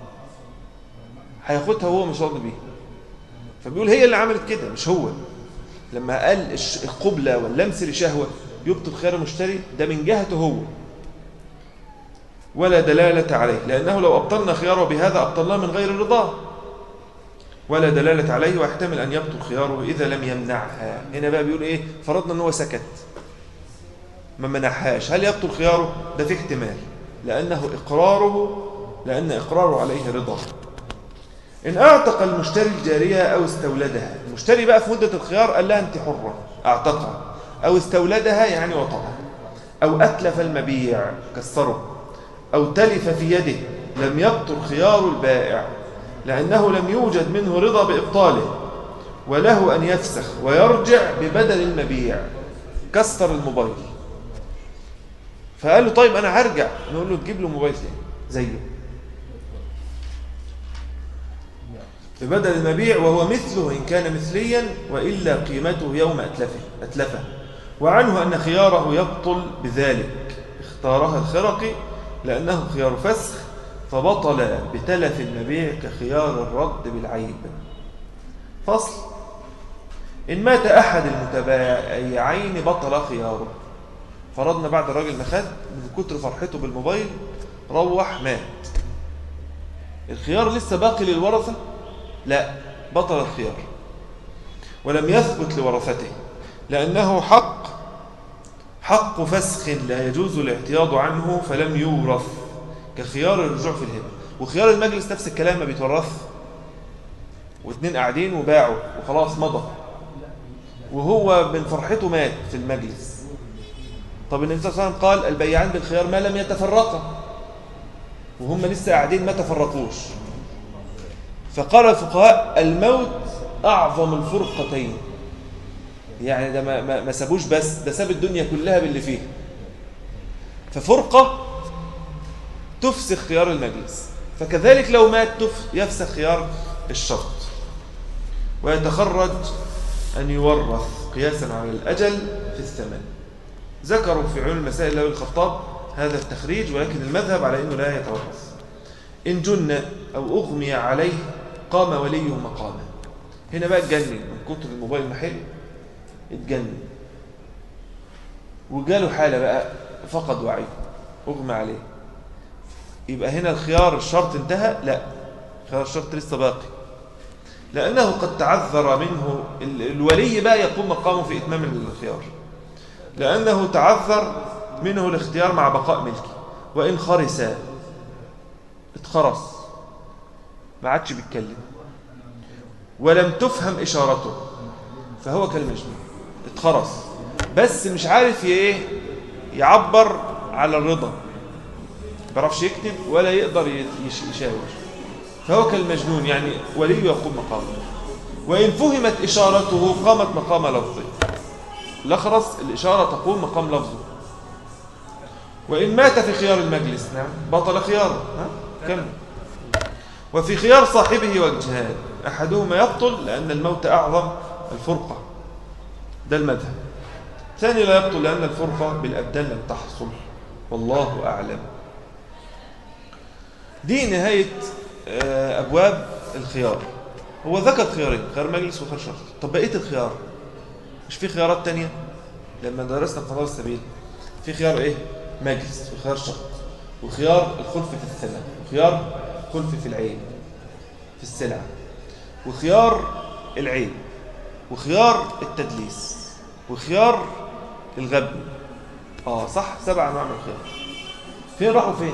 هياخدها وهو مش راضي بيها فبيقول هي اللي عملت كده مش هو لما قال الش- القبلة واللمس لشهوة يبطل خيار المشتري ده من جهته هو ولا دلالة عليه لأنه لو أبطلنا خياره بهذا أبطلناه من غير رضاه ولا دلالة عليه ويحتمل أن يبطل خياره إذا لم يمنعها هنا بقى بيقول إيه فرضنا أنه سكت ما منعهاش هل يبطل خياره ده في احتمال لأنه إقراره لأن إقراره عليه رضا إن أعتق المشتري الجارية أو استولدها المشتري بقى في مدة الخيار قال لها أنت حرة أعتقها أو استولدها يعني وطأها أو أتلف المبيع كسره أو تلف في يده لم يبطل خيار البائع لأنه لم يوجد منه رضا بإبطاله وله أن يفسخ ويرجع ببدل المبيع كسر الموبايل فقال له طيب أنا هرجع نقول له تجيب له موبايل تاني زيه ببدل المبيع وهو مثله إن كان مثليا وإلا قيمته يوم أتلفه, أتلفه وعنه أن خياره يبطل بذلك اختارها الخرقي لأنه خيار فسخ فبطل بتلف المبيع كخيار الرد بالعيب فصل إن مات أحد المتبايعين بطل خياره فرضنا بعد الراجل ما خد من كتر فرحته بالموبايل روح مات الخيار لسه باقي للورثة لا بطل الخيار ولم يثبت لورثته لأنه حق حق فسخ لا يجوز الاعتياض عنه فلم يورث كخيار الرجوع في الهبة وخيار المجلس نفس الكلام ما بيتورث واثنين قاعدين وباعوا وخلاص مضى وهو من فرحته مات في المجلس طب النبي صلى الله عليه وسلم قال البيعان بالخيار ما لم يتفرقا وهم لسه قاعدين ما تفرقوش فقال الفقهاء الموت أعظم الفرقتين يعني ده ما, ما, ما سابوش بس ده ساب الدنيا كلها باللي فيها ففرقة تفسخ خيار المجلس فكذلك لو مات تف يفسخ خيار الشرط ويتخرج أن يورث قياسا على الأجل في الثمن ذكروا في علم المسائل له الخطاب هذا التخريج ولكن المذهب على أنه لا يتورث إن جن أو أغمي عليه قام وليه مقامه هنا بقى اتجنن من كتر الموبايل محل اتجنن وجاله حالة بقى فقد وعيه أغمى عليه يبقى هنا الخيار الشرط انتهى لا خيار الشرط لسه باقي لأنه قد تعذر منه ال- الولي بقى يقوم مقامه في إتمام الخيار لأنه تعذر منه الاختيار مع بقاء ملكه وإن خرس اتخرس ما عادش بيتكلم ولم تفهم إشارته فهو كالمجنون اتخرس بس مش عارف ي- ايه يعبر على الرضا ما بيعرفش يكتب ولا يقدر ي- يش- يشاور فهو كالمجنون يعني ولي يقوم مقامه وإن فهمت إشارته قامت مقام لفظه الأخرس الإشارة تقوم مقام لفظه وإن مات في خيار المجلس نعم بطل خياره ها؟ كمل وفي خيار صاحبه وجهان أحدهما يبطل لأن الموت أعظم الفرقة ده المذهب ثاني لا يبطل لأن الفرقة بالأبدان لم تحصل والله أعلم دي نهاية آه، أبواب الخيار هو ذكر خيارين خيار مجلس وخيار شرط طب بقية الخيار مش في خيارات تانية لما درسنا قضاء السبيل في خيار ايه مجلس وخيار شرط وخيار الخلف في الثمن وخيار الخلف في العين في السلع وخيار العين وخيار التدليس وخيار الغبن اه صح سبع انواع من الخيار فين راحوا فين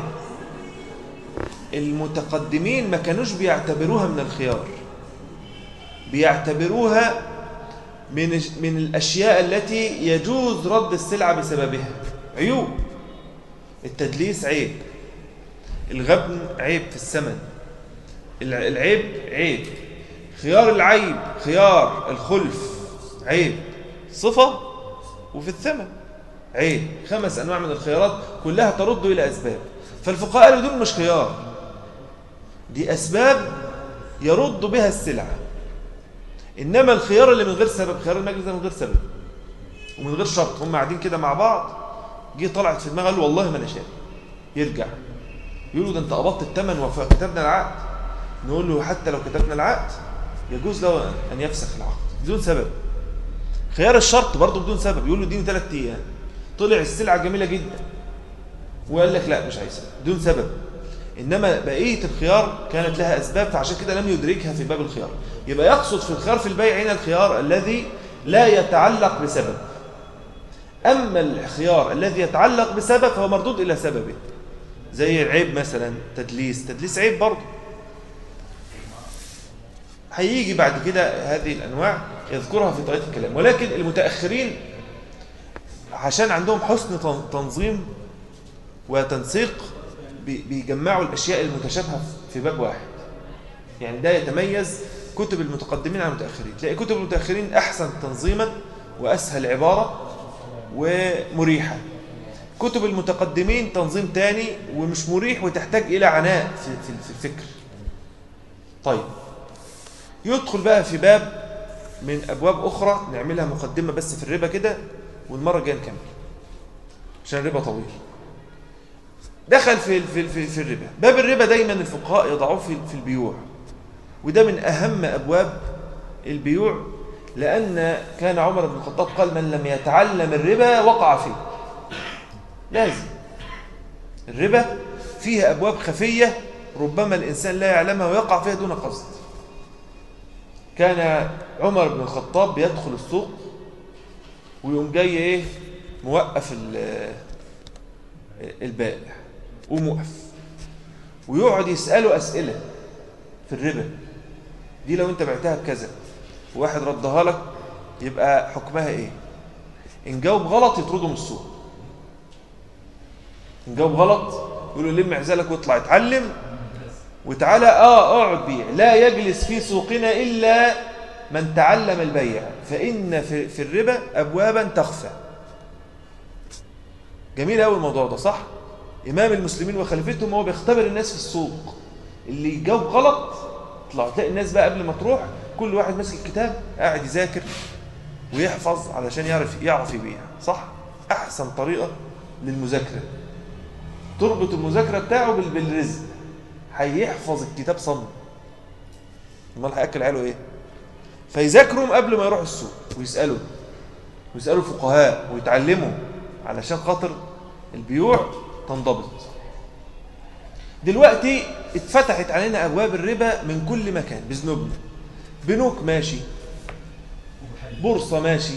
المتقدمين ما كانوش بيعتبروها من الخيار بيعتبروها من من الاشياء التي يجوز رد السلعه بسببها عيوب التدليس عيب الغبن عيب في الثمن الع- العيب عيب خيار العيب خيار الخلف عيب صفة وفي الثمن عيب خمس أنواع من الخيارات كلها ترد إلى أسباب فالفقهاء قالوا دول مش خيار دي أسباب يرد بها السلعة إنما الخيار اللي من غير سبب خيار المجلس ده من غير سبب ومن غير شرط هم قاعدين كده مع بعض جه طلعت في دماغه قال له والله ما انا شاري يرجع يقولوا ده انت قبضت الثمن وكتبنا العقد نقول له حتى لو كتبنا العقد يجوز له ان يفسخ العقد بدون سبب خيار الشرط برضه بدون سبب يقول له اديني ثلاث ايام طلع السلعه جميله جدا وقال لك لا مش عايزها بدون سبب انما بقيه الخيار كانت لها اسباب فعشان كده لم يدركها في باب الخيار يبقى يقصد في الخيار في البيع هنا الخيار الذي لا يتعلق بسبب اما الخيار الذي يتعلق بسبب فهو مردود الى سببه زي العيب مثلا تدليس تدليس عيب برضه هيجي بعد كده هذه الانواع يذكرها في طريقه الكلام ولكن المتاخرين عشان عندهم حسن تن- تنظيم وتنسيق بي- بيجمعوا الاشياء المتشابهه في باب واحد يعني ده يتميز كتب المتقدمين عن المتاخرين تلاقي كتب المتاخرين احسن تنظيما واسهل عباره ومريحه كتب المتقدمين تنظيم تاني ومش مريح وتحتاج الى عناء في, في, في الفكر طيب يدخل بقى في باب من ابواب اخرى نعملها مقدمه بس في الربا كده والمره الجايه نكمل عشان الربا طويل دخل في في في, في الربا باب الربا دايما الفقهاء يضعوه في في البيوع وده من اهم ابواب البيوع لان كان عمر بن الخطاب قال من لم يتعلم الربا وقع فيه لازم الربا فيها ابواب خفيه ربما الانسان لا يعلمها ويقع فيها دون قصد كان عمر بن الخطاب بيدخل السوق ويقوم جاي ايه موقف ال- البائع وموقف ويقعد يسأله أسئلة في الربا دي لو انت بعتها بكذا وواحد ردها لك يبقى حكمها ايه ان جاوب غلط يطرده من السوق ان جاوب غلط يقول له لم عزالك واطلع اتعلم وتعالى اه اقعد بيع لا يجلس في سوقنا الا من تعلم البيع فان في, في الربا ابوابا تخفى جميل قوي الموضوع ده صح امام المسلمين وخليفتهم هو بيختبر الناس في السوق اللي يجاوب غلط طلع تلاقي الناس بقى قبل ما تروح كل واحد ماسك الكتاب قاعد يذاكر ويحفظ علشان يعرف يعرف يبيع صح احسن طريقه للمذاكره تربط المذاكره بتاعه بال- بالرزق هيحفظ الكتاب صم امال هياكل عياله ايه فيذاكرهم قبل ما يروح السوق ويسالوا ويسالوا الفقهاء ويتعلموا علشان خاطر البيوع تنضبط دلوقتي اتفتحت علينا ابواب الربا من كل مكان بذنوبنا بنوك ماشي بورصه ماشي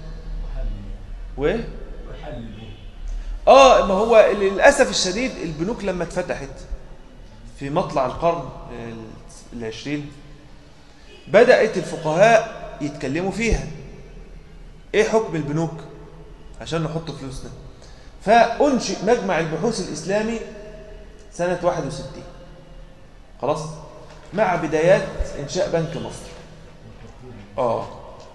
وايه اه ما هو للاسف الشديد البنوك لما اتفتحت في مطلع القرن العشرين بدأت الفقهاء يتكلموا فيها ايه حكم البنوك عشان نحط فلوسنا فأنشئ مجمع البحوث الإسلامي سنة 61 خلاص مع بدايات إنشاء بنك مصر اه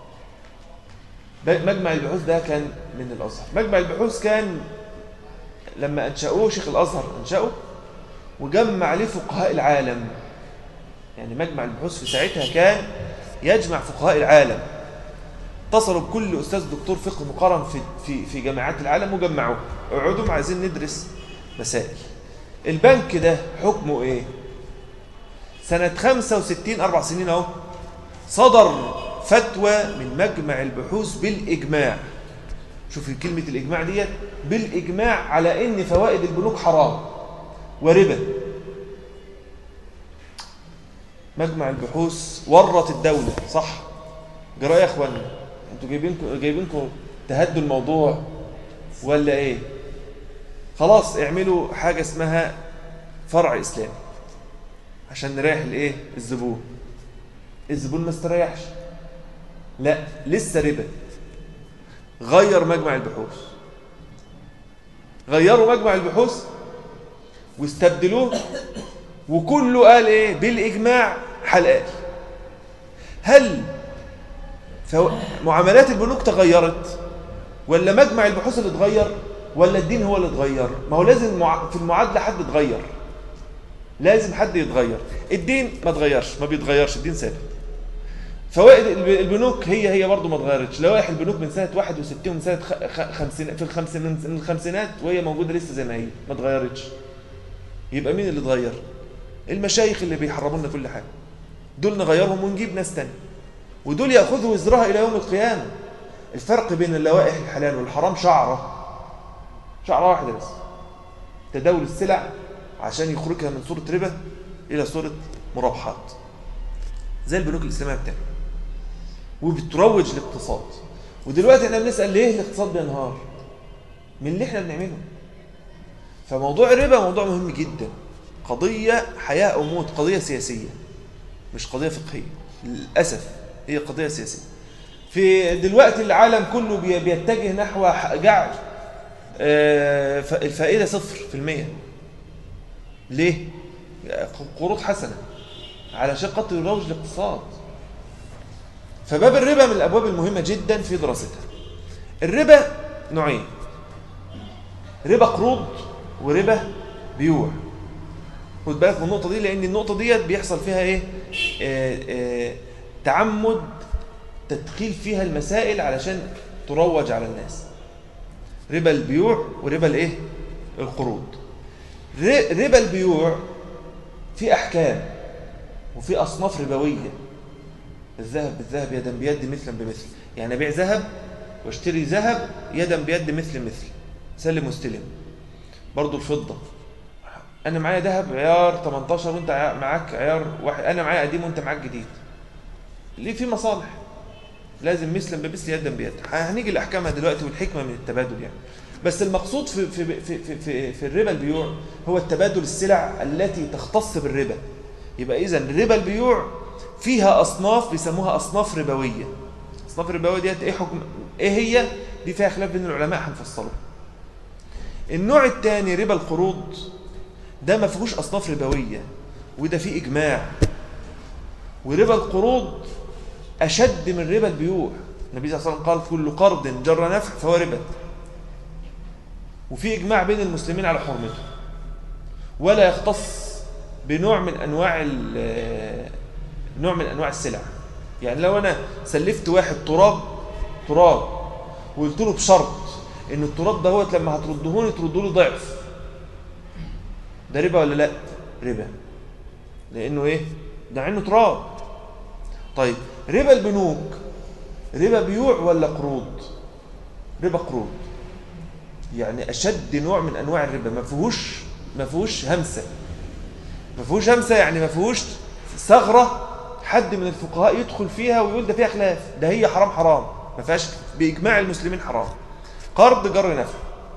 ب- مجمع البحوث ده كان من الازهر مجمع البحوث كان لما انشأوه شيخ الازهر انشأه وجمع عليه فقهاء العالم يعني مجمع البحوث في ساعتها كان يجمع فقهاء العالم اتصلوا بكل استاذ دكتور فقه مقارن في في في جامعات العالم وجمعوه اقعدوا عايزين ندرس مسائل البنك ده حكمه ايه سنة 65 أربع سنين أهو صدر فتوى من مجمع البحوث بالإجماع شوف كلمة الإجماع ديت بالإجماع على إن فوائد البنوك حرام وربا مجمع البحوث ورط الدولة صح جراء يا اخوانا انتوا جايبينكم جايبينكم تهدوا الموضوع ولا ايه خلاص اعملوا حاجة اسمها فرع اسلامي عشان نريح الايه الزبون الزبون ما استريحش لا لسه ربا غير مجمع البحوث غيروا مجمع البحوث واستبدلوه وكله قال ايه بالاجماع حلال هل فو... معاملات البنوك تغيرت ولا مجمع البحوث اللي اتغير ولا الدين هو اللي اتغير ما هو لازم مع... في المعادله حد يتغير لازم حد يتغير الدين ما اتغيرش ما بيتغيرش الدين ثابت فوائد الب- البنوك هي هي برضه ما اتغيرتش لوائح البنوك من سنه 61 ومن سنه خ... خ... خمسين... في الخمسين... من الخمسينات وهي موجوده لسه زي ما هي ما اتغيرتش يبقى مين اللي اتغير المشايخ اللي بيحرموا لنا كل حاجه دول نغيرهم ونجيب ناس تاني ودول ياخذوا وزرها الى يوم القيامه الفرق بين اللوائح الحلال والحرام شعره شعره واحده بس تداول السلع عشان يخرجها من صوره ربا الى صوره مرابحات زي البنوك الاسلاميه بتاعنا وبتروج الاقتصاد ودلوقتي احنا بنسال ليه الاقتصاد بينهار من اللي احنا بنعمله فموضوع الربا موضوع مهم جدا قضيه حياه او موت قضيه سياسيه مش قضيه فقهيه للاسف هي قضيه سياسيه في دلوقتي العالم كله بي- بيتجه نحو ح- جعل آه، ف- الفائده صفر في المية ليه قروض حسنه علشان خاطر يروج الاقتصاد فباب الربا من الابواب المهمه جدا في دراستها الربا نوعين ربا قروض وربا بيوع خد بالك من النقطه دي لان النقطه ديت بيحصل فيها ايه آه آه تعمد تدخيل فيها المسائل علشان تروج على الناس ربا البيوع وربا الايه القروض ر- ربا البيوع في احكام وفي اصناف ربويه الذهب بالذهب يدا بيد مثلا بمثل يعني ابيع ذهب واشتري ذهب يدا بيد مثل مثل سلم واستلم برضو الفضه انا معايا ذهب عيار 18 وانت عيار- معاك عيار واحد انا معايا قديم وانت معاك جديد ليه في مصالح لازم مثلا بمثل يدا بيد هنيجي لاحكامها دلوقتي والحكمه من التبادل يعني بس المقصود في في في في في, في الربا البيوع هو التبادل السلع التي تختص بالربا يبقى اذا ربا البيوع فيها اصناف بيسموها اصناف ربويه اصناف الربويه ديت ايه حكم ايه هي دي فيها خلاف بين العلماء هنفصله النوع الثاني ربا القروض ده ما فيهوش اصناف ربويه وده فيه اجماع وربا القروض اشد من ربا البيوع النبي صلى الله عليه وسلم قال كل قرض جر نفع فهو ربا وفي اجماع بين المسلمين على حرمته ولا يختص بنوع من انواع ال- نوع من انواع السلع يعني لو انا سلفت واحد تراب تراب وقلت له بشرط ان التراب ده هو لما هتردهوني تردوا لي ضعف ده ربا ولا لا ربا لانه ايه ده عينه تراب طيب ربا البنوك ربا بيوع ولا قروض ربا قروض يعني اشد نوع من انواع الربا ما فيهوش ما فيهوش همسه ما فيهوش همسه يعني ما فيهوش ثغره حد من الفقهاء يدخل فيها ويقول ده فيها خلاف ده هي حرام حرام ما فيهاش باجماع المسلمين حرام قرض جر نفع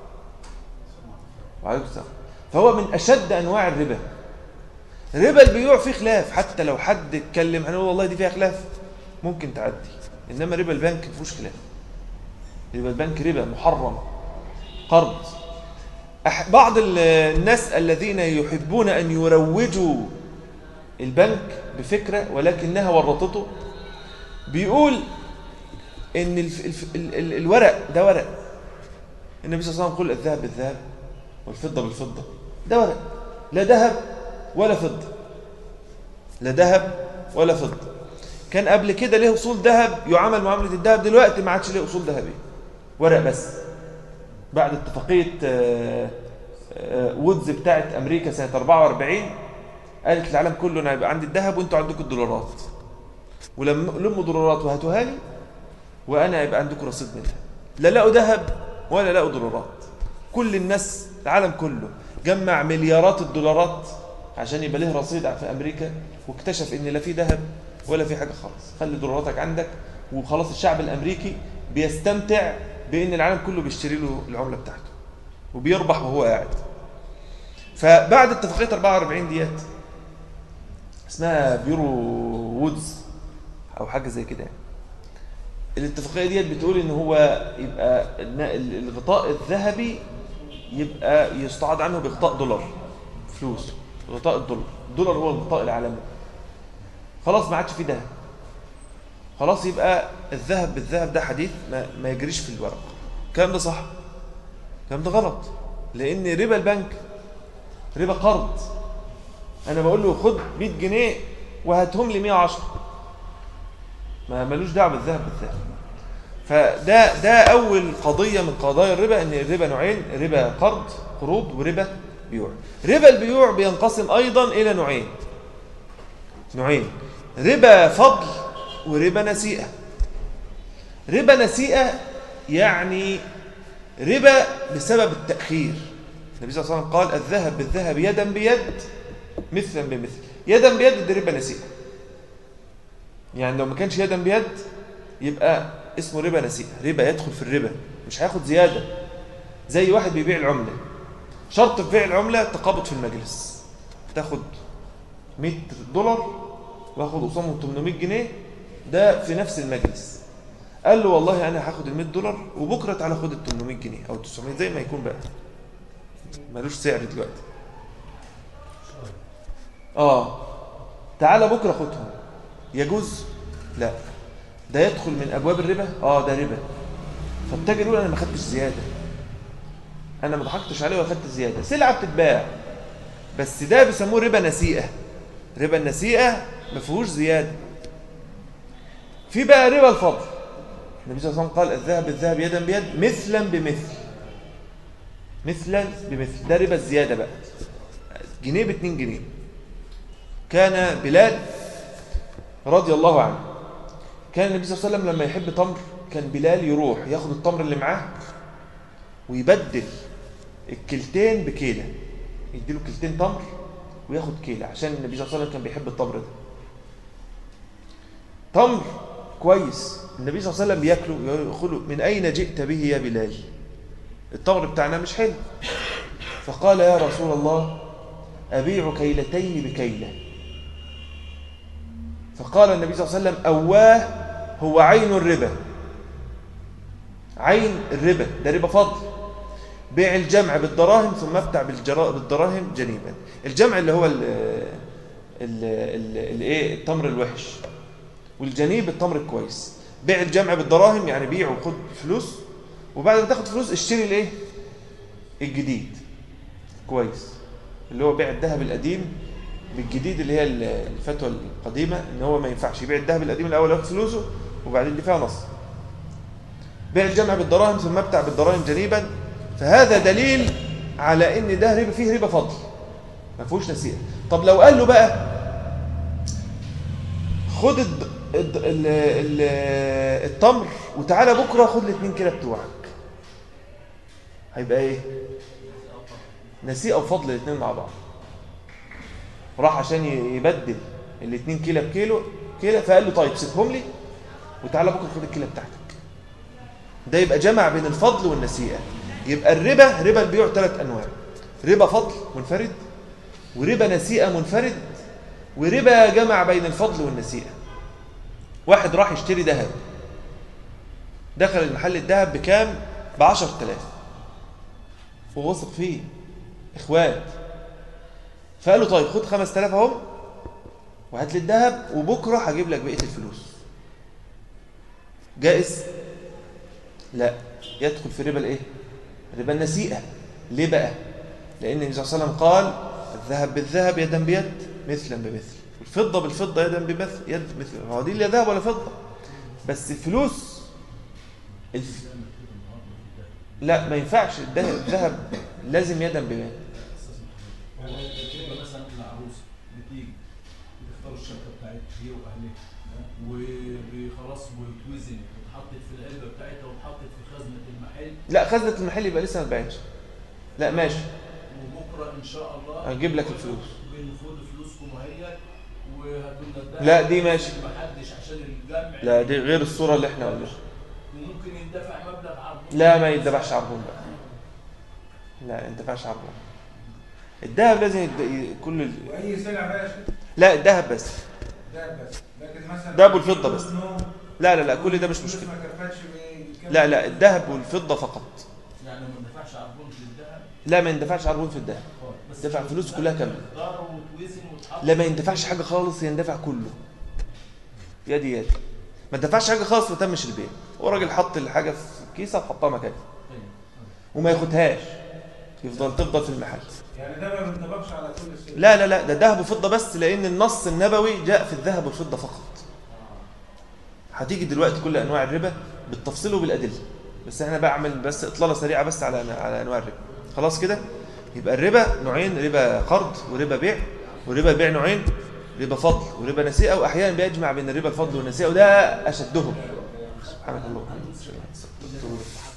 وعليكم السلام فهو من اشد انواع الربا ربا البيوع فيه خلاف حتى لو حد اتكلم هنقول والله دي فيها خلاف ممكن تعدي انما ربا البنك ما فيهوش خلاف ربا البنك ربا محرم قرض أح- بعض ال- الناس الذين يحبون ان يروجوا البنك بفكره ولكنها ورطته بيقول ان الف الف ال ال الورق ده ورق النبي صلى الله عليه وسلم يقول الذهب بالذهب والفضه بالفضه ده ورق لا ذهب ولا فضه لا ذهب ولا فضه كان قبل كده ليه اصول ذهب يعامل معامله الذهب دلوقتي ما عادش ليه اصول ذهبيه ورق بس بعد اتفاقيه آه، آه، وودز بتاعت امريكا سنه 44 قالت للعالم كله انا هيبقى عندي الذهب وانتوا عندكم الدولارات ولما لموا دولارات وهاتوها لي وانا هيبقى عندكم رصيد منها لا لقوا ذهب ولا لقوا دولارات كل الناس العالم كله جمع مليارات الدولارات عشان يبقى له رصيد في امريكا واكتشف ان لا في ذهب ولا في حاجه خالص خلي دولاراتك عندك وخلاص الشعب الامريكي بيستمتع بان العالم كله بيشتري له العمله بتاعته وبيربح وهو قاعد فبعد اتفاقيه 44 ديت اسمها بيرو وودز او حاجه زي كده يعني. الاتفاقيه ديت بتقول ان هو يبقى الن- الغطاء الذهبي يبقى يستعاض عنه بغطاء دولار فلوس غطاء الدولار الدولار هو الغطاء العالمي خلاص ما عادش فيه ذهب خلاص يبقى الذهب بالذهب ده حديث ما, ما يجريش في الورق الكلام ده صح الكلام ده غلط لان ربا البنك ربا قرض انا بقول له خد 100 جنيه وهاتهم لي 110 ما ملوش دعوه بالذهب بالذهب فده ده اول قضيه من قضايا الربا ان الربا نوعين ربا قرض قروض وربا بيوع ربا البيوع بينقسم ايضا الى نوعين نوعين ربا فضل وربا نسيئه ربا نسيئه يعني ربا بسبب التاخير النبي صلى الله عليه وسلم قال الذهب بالذهب يدا بيد مثلا بمثل يدا بيد دي ربا نسيئه يعني لو ما كانش يدا بيد يبقى اسمه ربا نسيئه ربا يدخل في الربا مش هياخد زياده زي واحد بيبيع العمله شرط في بيع العمله تقابض في المجلس تاخد 100 دولار واخد قصادهم 800 جنيه ده في نفس المجلس قال له والله انا هاخد ال 100 دولار وبكره تعالى خد ال 800 جنيه او 900 زي ما يكون بقى ملوش سعر دلوقتي اه تعالى بكره خدهم يجوز لا ده يدخل من ابواب الربا اه ده ربا فالتاجر يقول انا ما خدتش زياده انا ما ضحكتش عليه ولا خدت زياده سلعه بتتباع بس ده بيسموه ربا نسيئه ربا النسيئه ما فيهوش زياده في بقى ربا الفضل النبي صلى الله عليه وسلم قال الذهب بالذهب يدا بيد مثلا بمثل مثلا بمثل ده ربا الزياده بقى جنيه ب 2 جنيه كان بلال رضي الله عنه كان النبي صلى الله عليه وسلم لما يحب تمر كان بلال يروح ياخد التمر اللي معاه ويبدل الكلتين بكيلة يديله كلتين تمر وياخد كيلة عشان النبي صلى الله عليه وسلم كان بيحب التمر ده تمر كويس النبي صلى الله عليه وسلم بياكله يقول من أين جئت به يا بلال التمر بتاعنا مش حلو فقال يا رسول الله أبيع كيلتين بكيلة فقال النبي صلى الله عليه وسلم أواه هو عين الربا عين الربا ده ربا فضل بيع الجمع بالدراهم ثم ابتع بالجرا- بالدراهم جنيبا الجمع اللي هو ال ال ال الايه التمر الوحش والجنيب التمر الكويس بيع الجمع بالدراهم يعني بيع وخد فلوس وبعد ما تاخد فلوس اشتري الايه الجديد كويس اللي هو بيع الذهب القديم بالجديد اللي هي الفتوى القديمه ان هو ما ينفعش يبيع الذهب القديم الاول ياخد فلوسه وبعدين دي فيها نص بيع الجمع بالدراهم ثم ابتع بالدراهم جنيبا فهذا دليل على ان ده ربا فيه ربا فضل ما فيهوش نسيئه طب لو قال له بقى خد الد... الد... ال... ال... التمر وتعالى بكره خد الاثنين كده بتوعك هيبقى ايه نسيئه وفضل الاثنين مع بعض راح عشان ي- يبدل الاثنين كيلو بكيلو كيلو فقال له طيب سيبهم لي وتعالى بكره خد الكيلو بتاعتك ده يبقى جمع بين الفضل والنسيئه يبقى الربا ربا البيوع ثلاث انواع ربا فضل منفرد وربا نسيئه منفرد وربا جمع بين الفضل والنسيئه واحد راح يشتري ذهب دخل المحل الذهب بكام ب 10000 ووثق فيه اخوات فقال له طيب خد 5000 اهم وهات لي الذهب وبكره هجيب لك بقيه الفلوس جائز لا يدخل في ربا الايه ربا النسيئه ليه بقى لان النبي صلى الله عليه وسلم قال الذهب بالذهب يدا بيد مثلا بمثل الفضه بالفضه يدا بمثل يد مثل هو دي لا ذهب ولا فضه بس الفلوس الف... لا ما ينفعش الذهب الذهب لازم يدا بيد الكلمة مثلا العروس بتيجي بتختار الشبكة بتاعتها هي وأهلها وخلاص وتوزن واتحطت في العلبة بتاعتها واتحطت في خزنة المحل لا خزنه المحل يبقى لسه ما اتباعتش لا ماشي وبكرة إن شاء الله هجيب لك الفلوس. بنفوض فلوسكم اهيت وهاتوا لنا الدهب لا، دي ماشي. محدش عشان الجمع لا دي غير الصوره اللي احنا قلناها وممكن يندفع مبلغ عرض لا ما يدفعش عربون بقى لا ما يدفعش عربون الذهب لازم يد... ي- كل ال... واي سلعه ماشي لا الذهب بس ده بس لكن مثلا ده والفضة بس. النوم، لا لا لا كل ده مش الفلوس مشكله ما كفتش بكام- لا لا الذهب والفضه فقط يعني ما ندفعش عربون في الذهب لا ما يندفعش عربون في الذهب خالص. بس دفع فلوس كلها كاملة. تختار وتوزن وتحط لا ما يندفعش حاجه خالص يندفع كله يدي يدي ما يندفعش حاجه خالص ما تمش البيع هو راجل حط الحاجه في كيسه وحطها مكانها وما ياخدهاش يفضل تفضل في المحل يعني ده ما بينطبقش على كل السلع لا لا لا ده ذهب وفضه بس لان النص النبوي جاء في الذهب والفضه فقط هتيجي دلوقتي كل انواع الربا بالتفصيل وبالادله بس احنا بعمل بس اطلاله سريعه بس على على انواع الربا خلاص كده يبقى الربا نوعين ربا قرض وربا بيع وربا البيع نوعين ربا فضل وربا نسيئه واحيانا بيجمع بين الربا الفضل والنسيئه وده اشدهم سبحانك اللهم وبحمدك أشهد أن لا إله إلا أنت أستغفرك وأتوب إليك.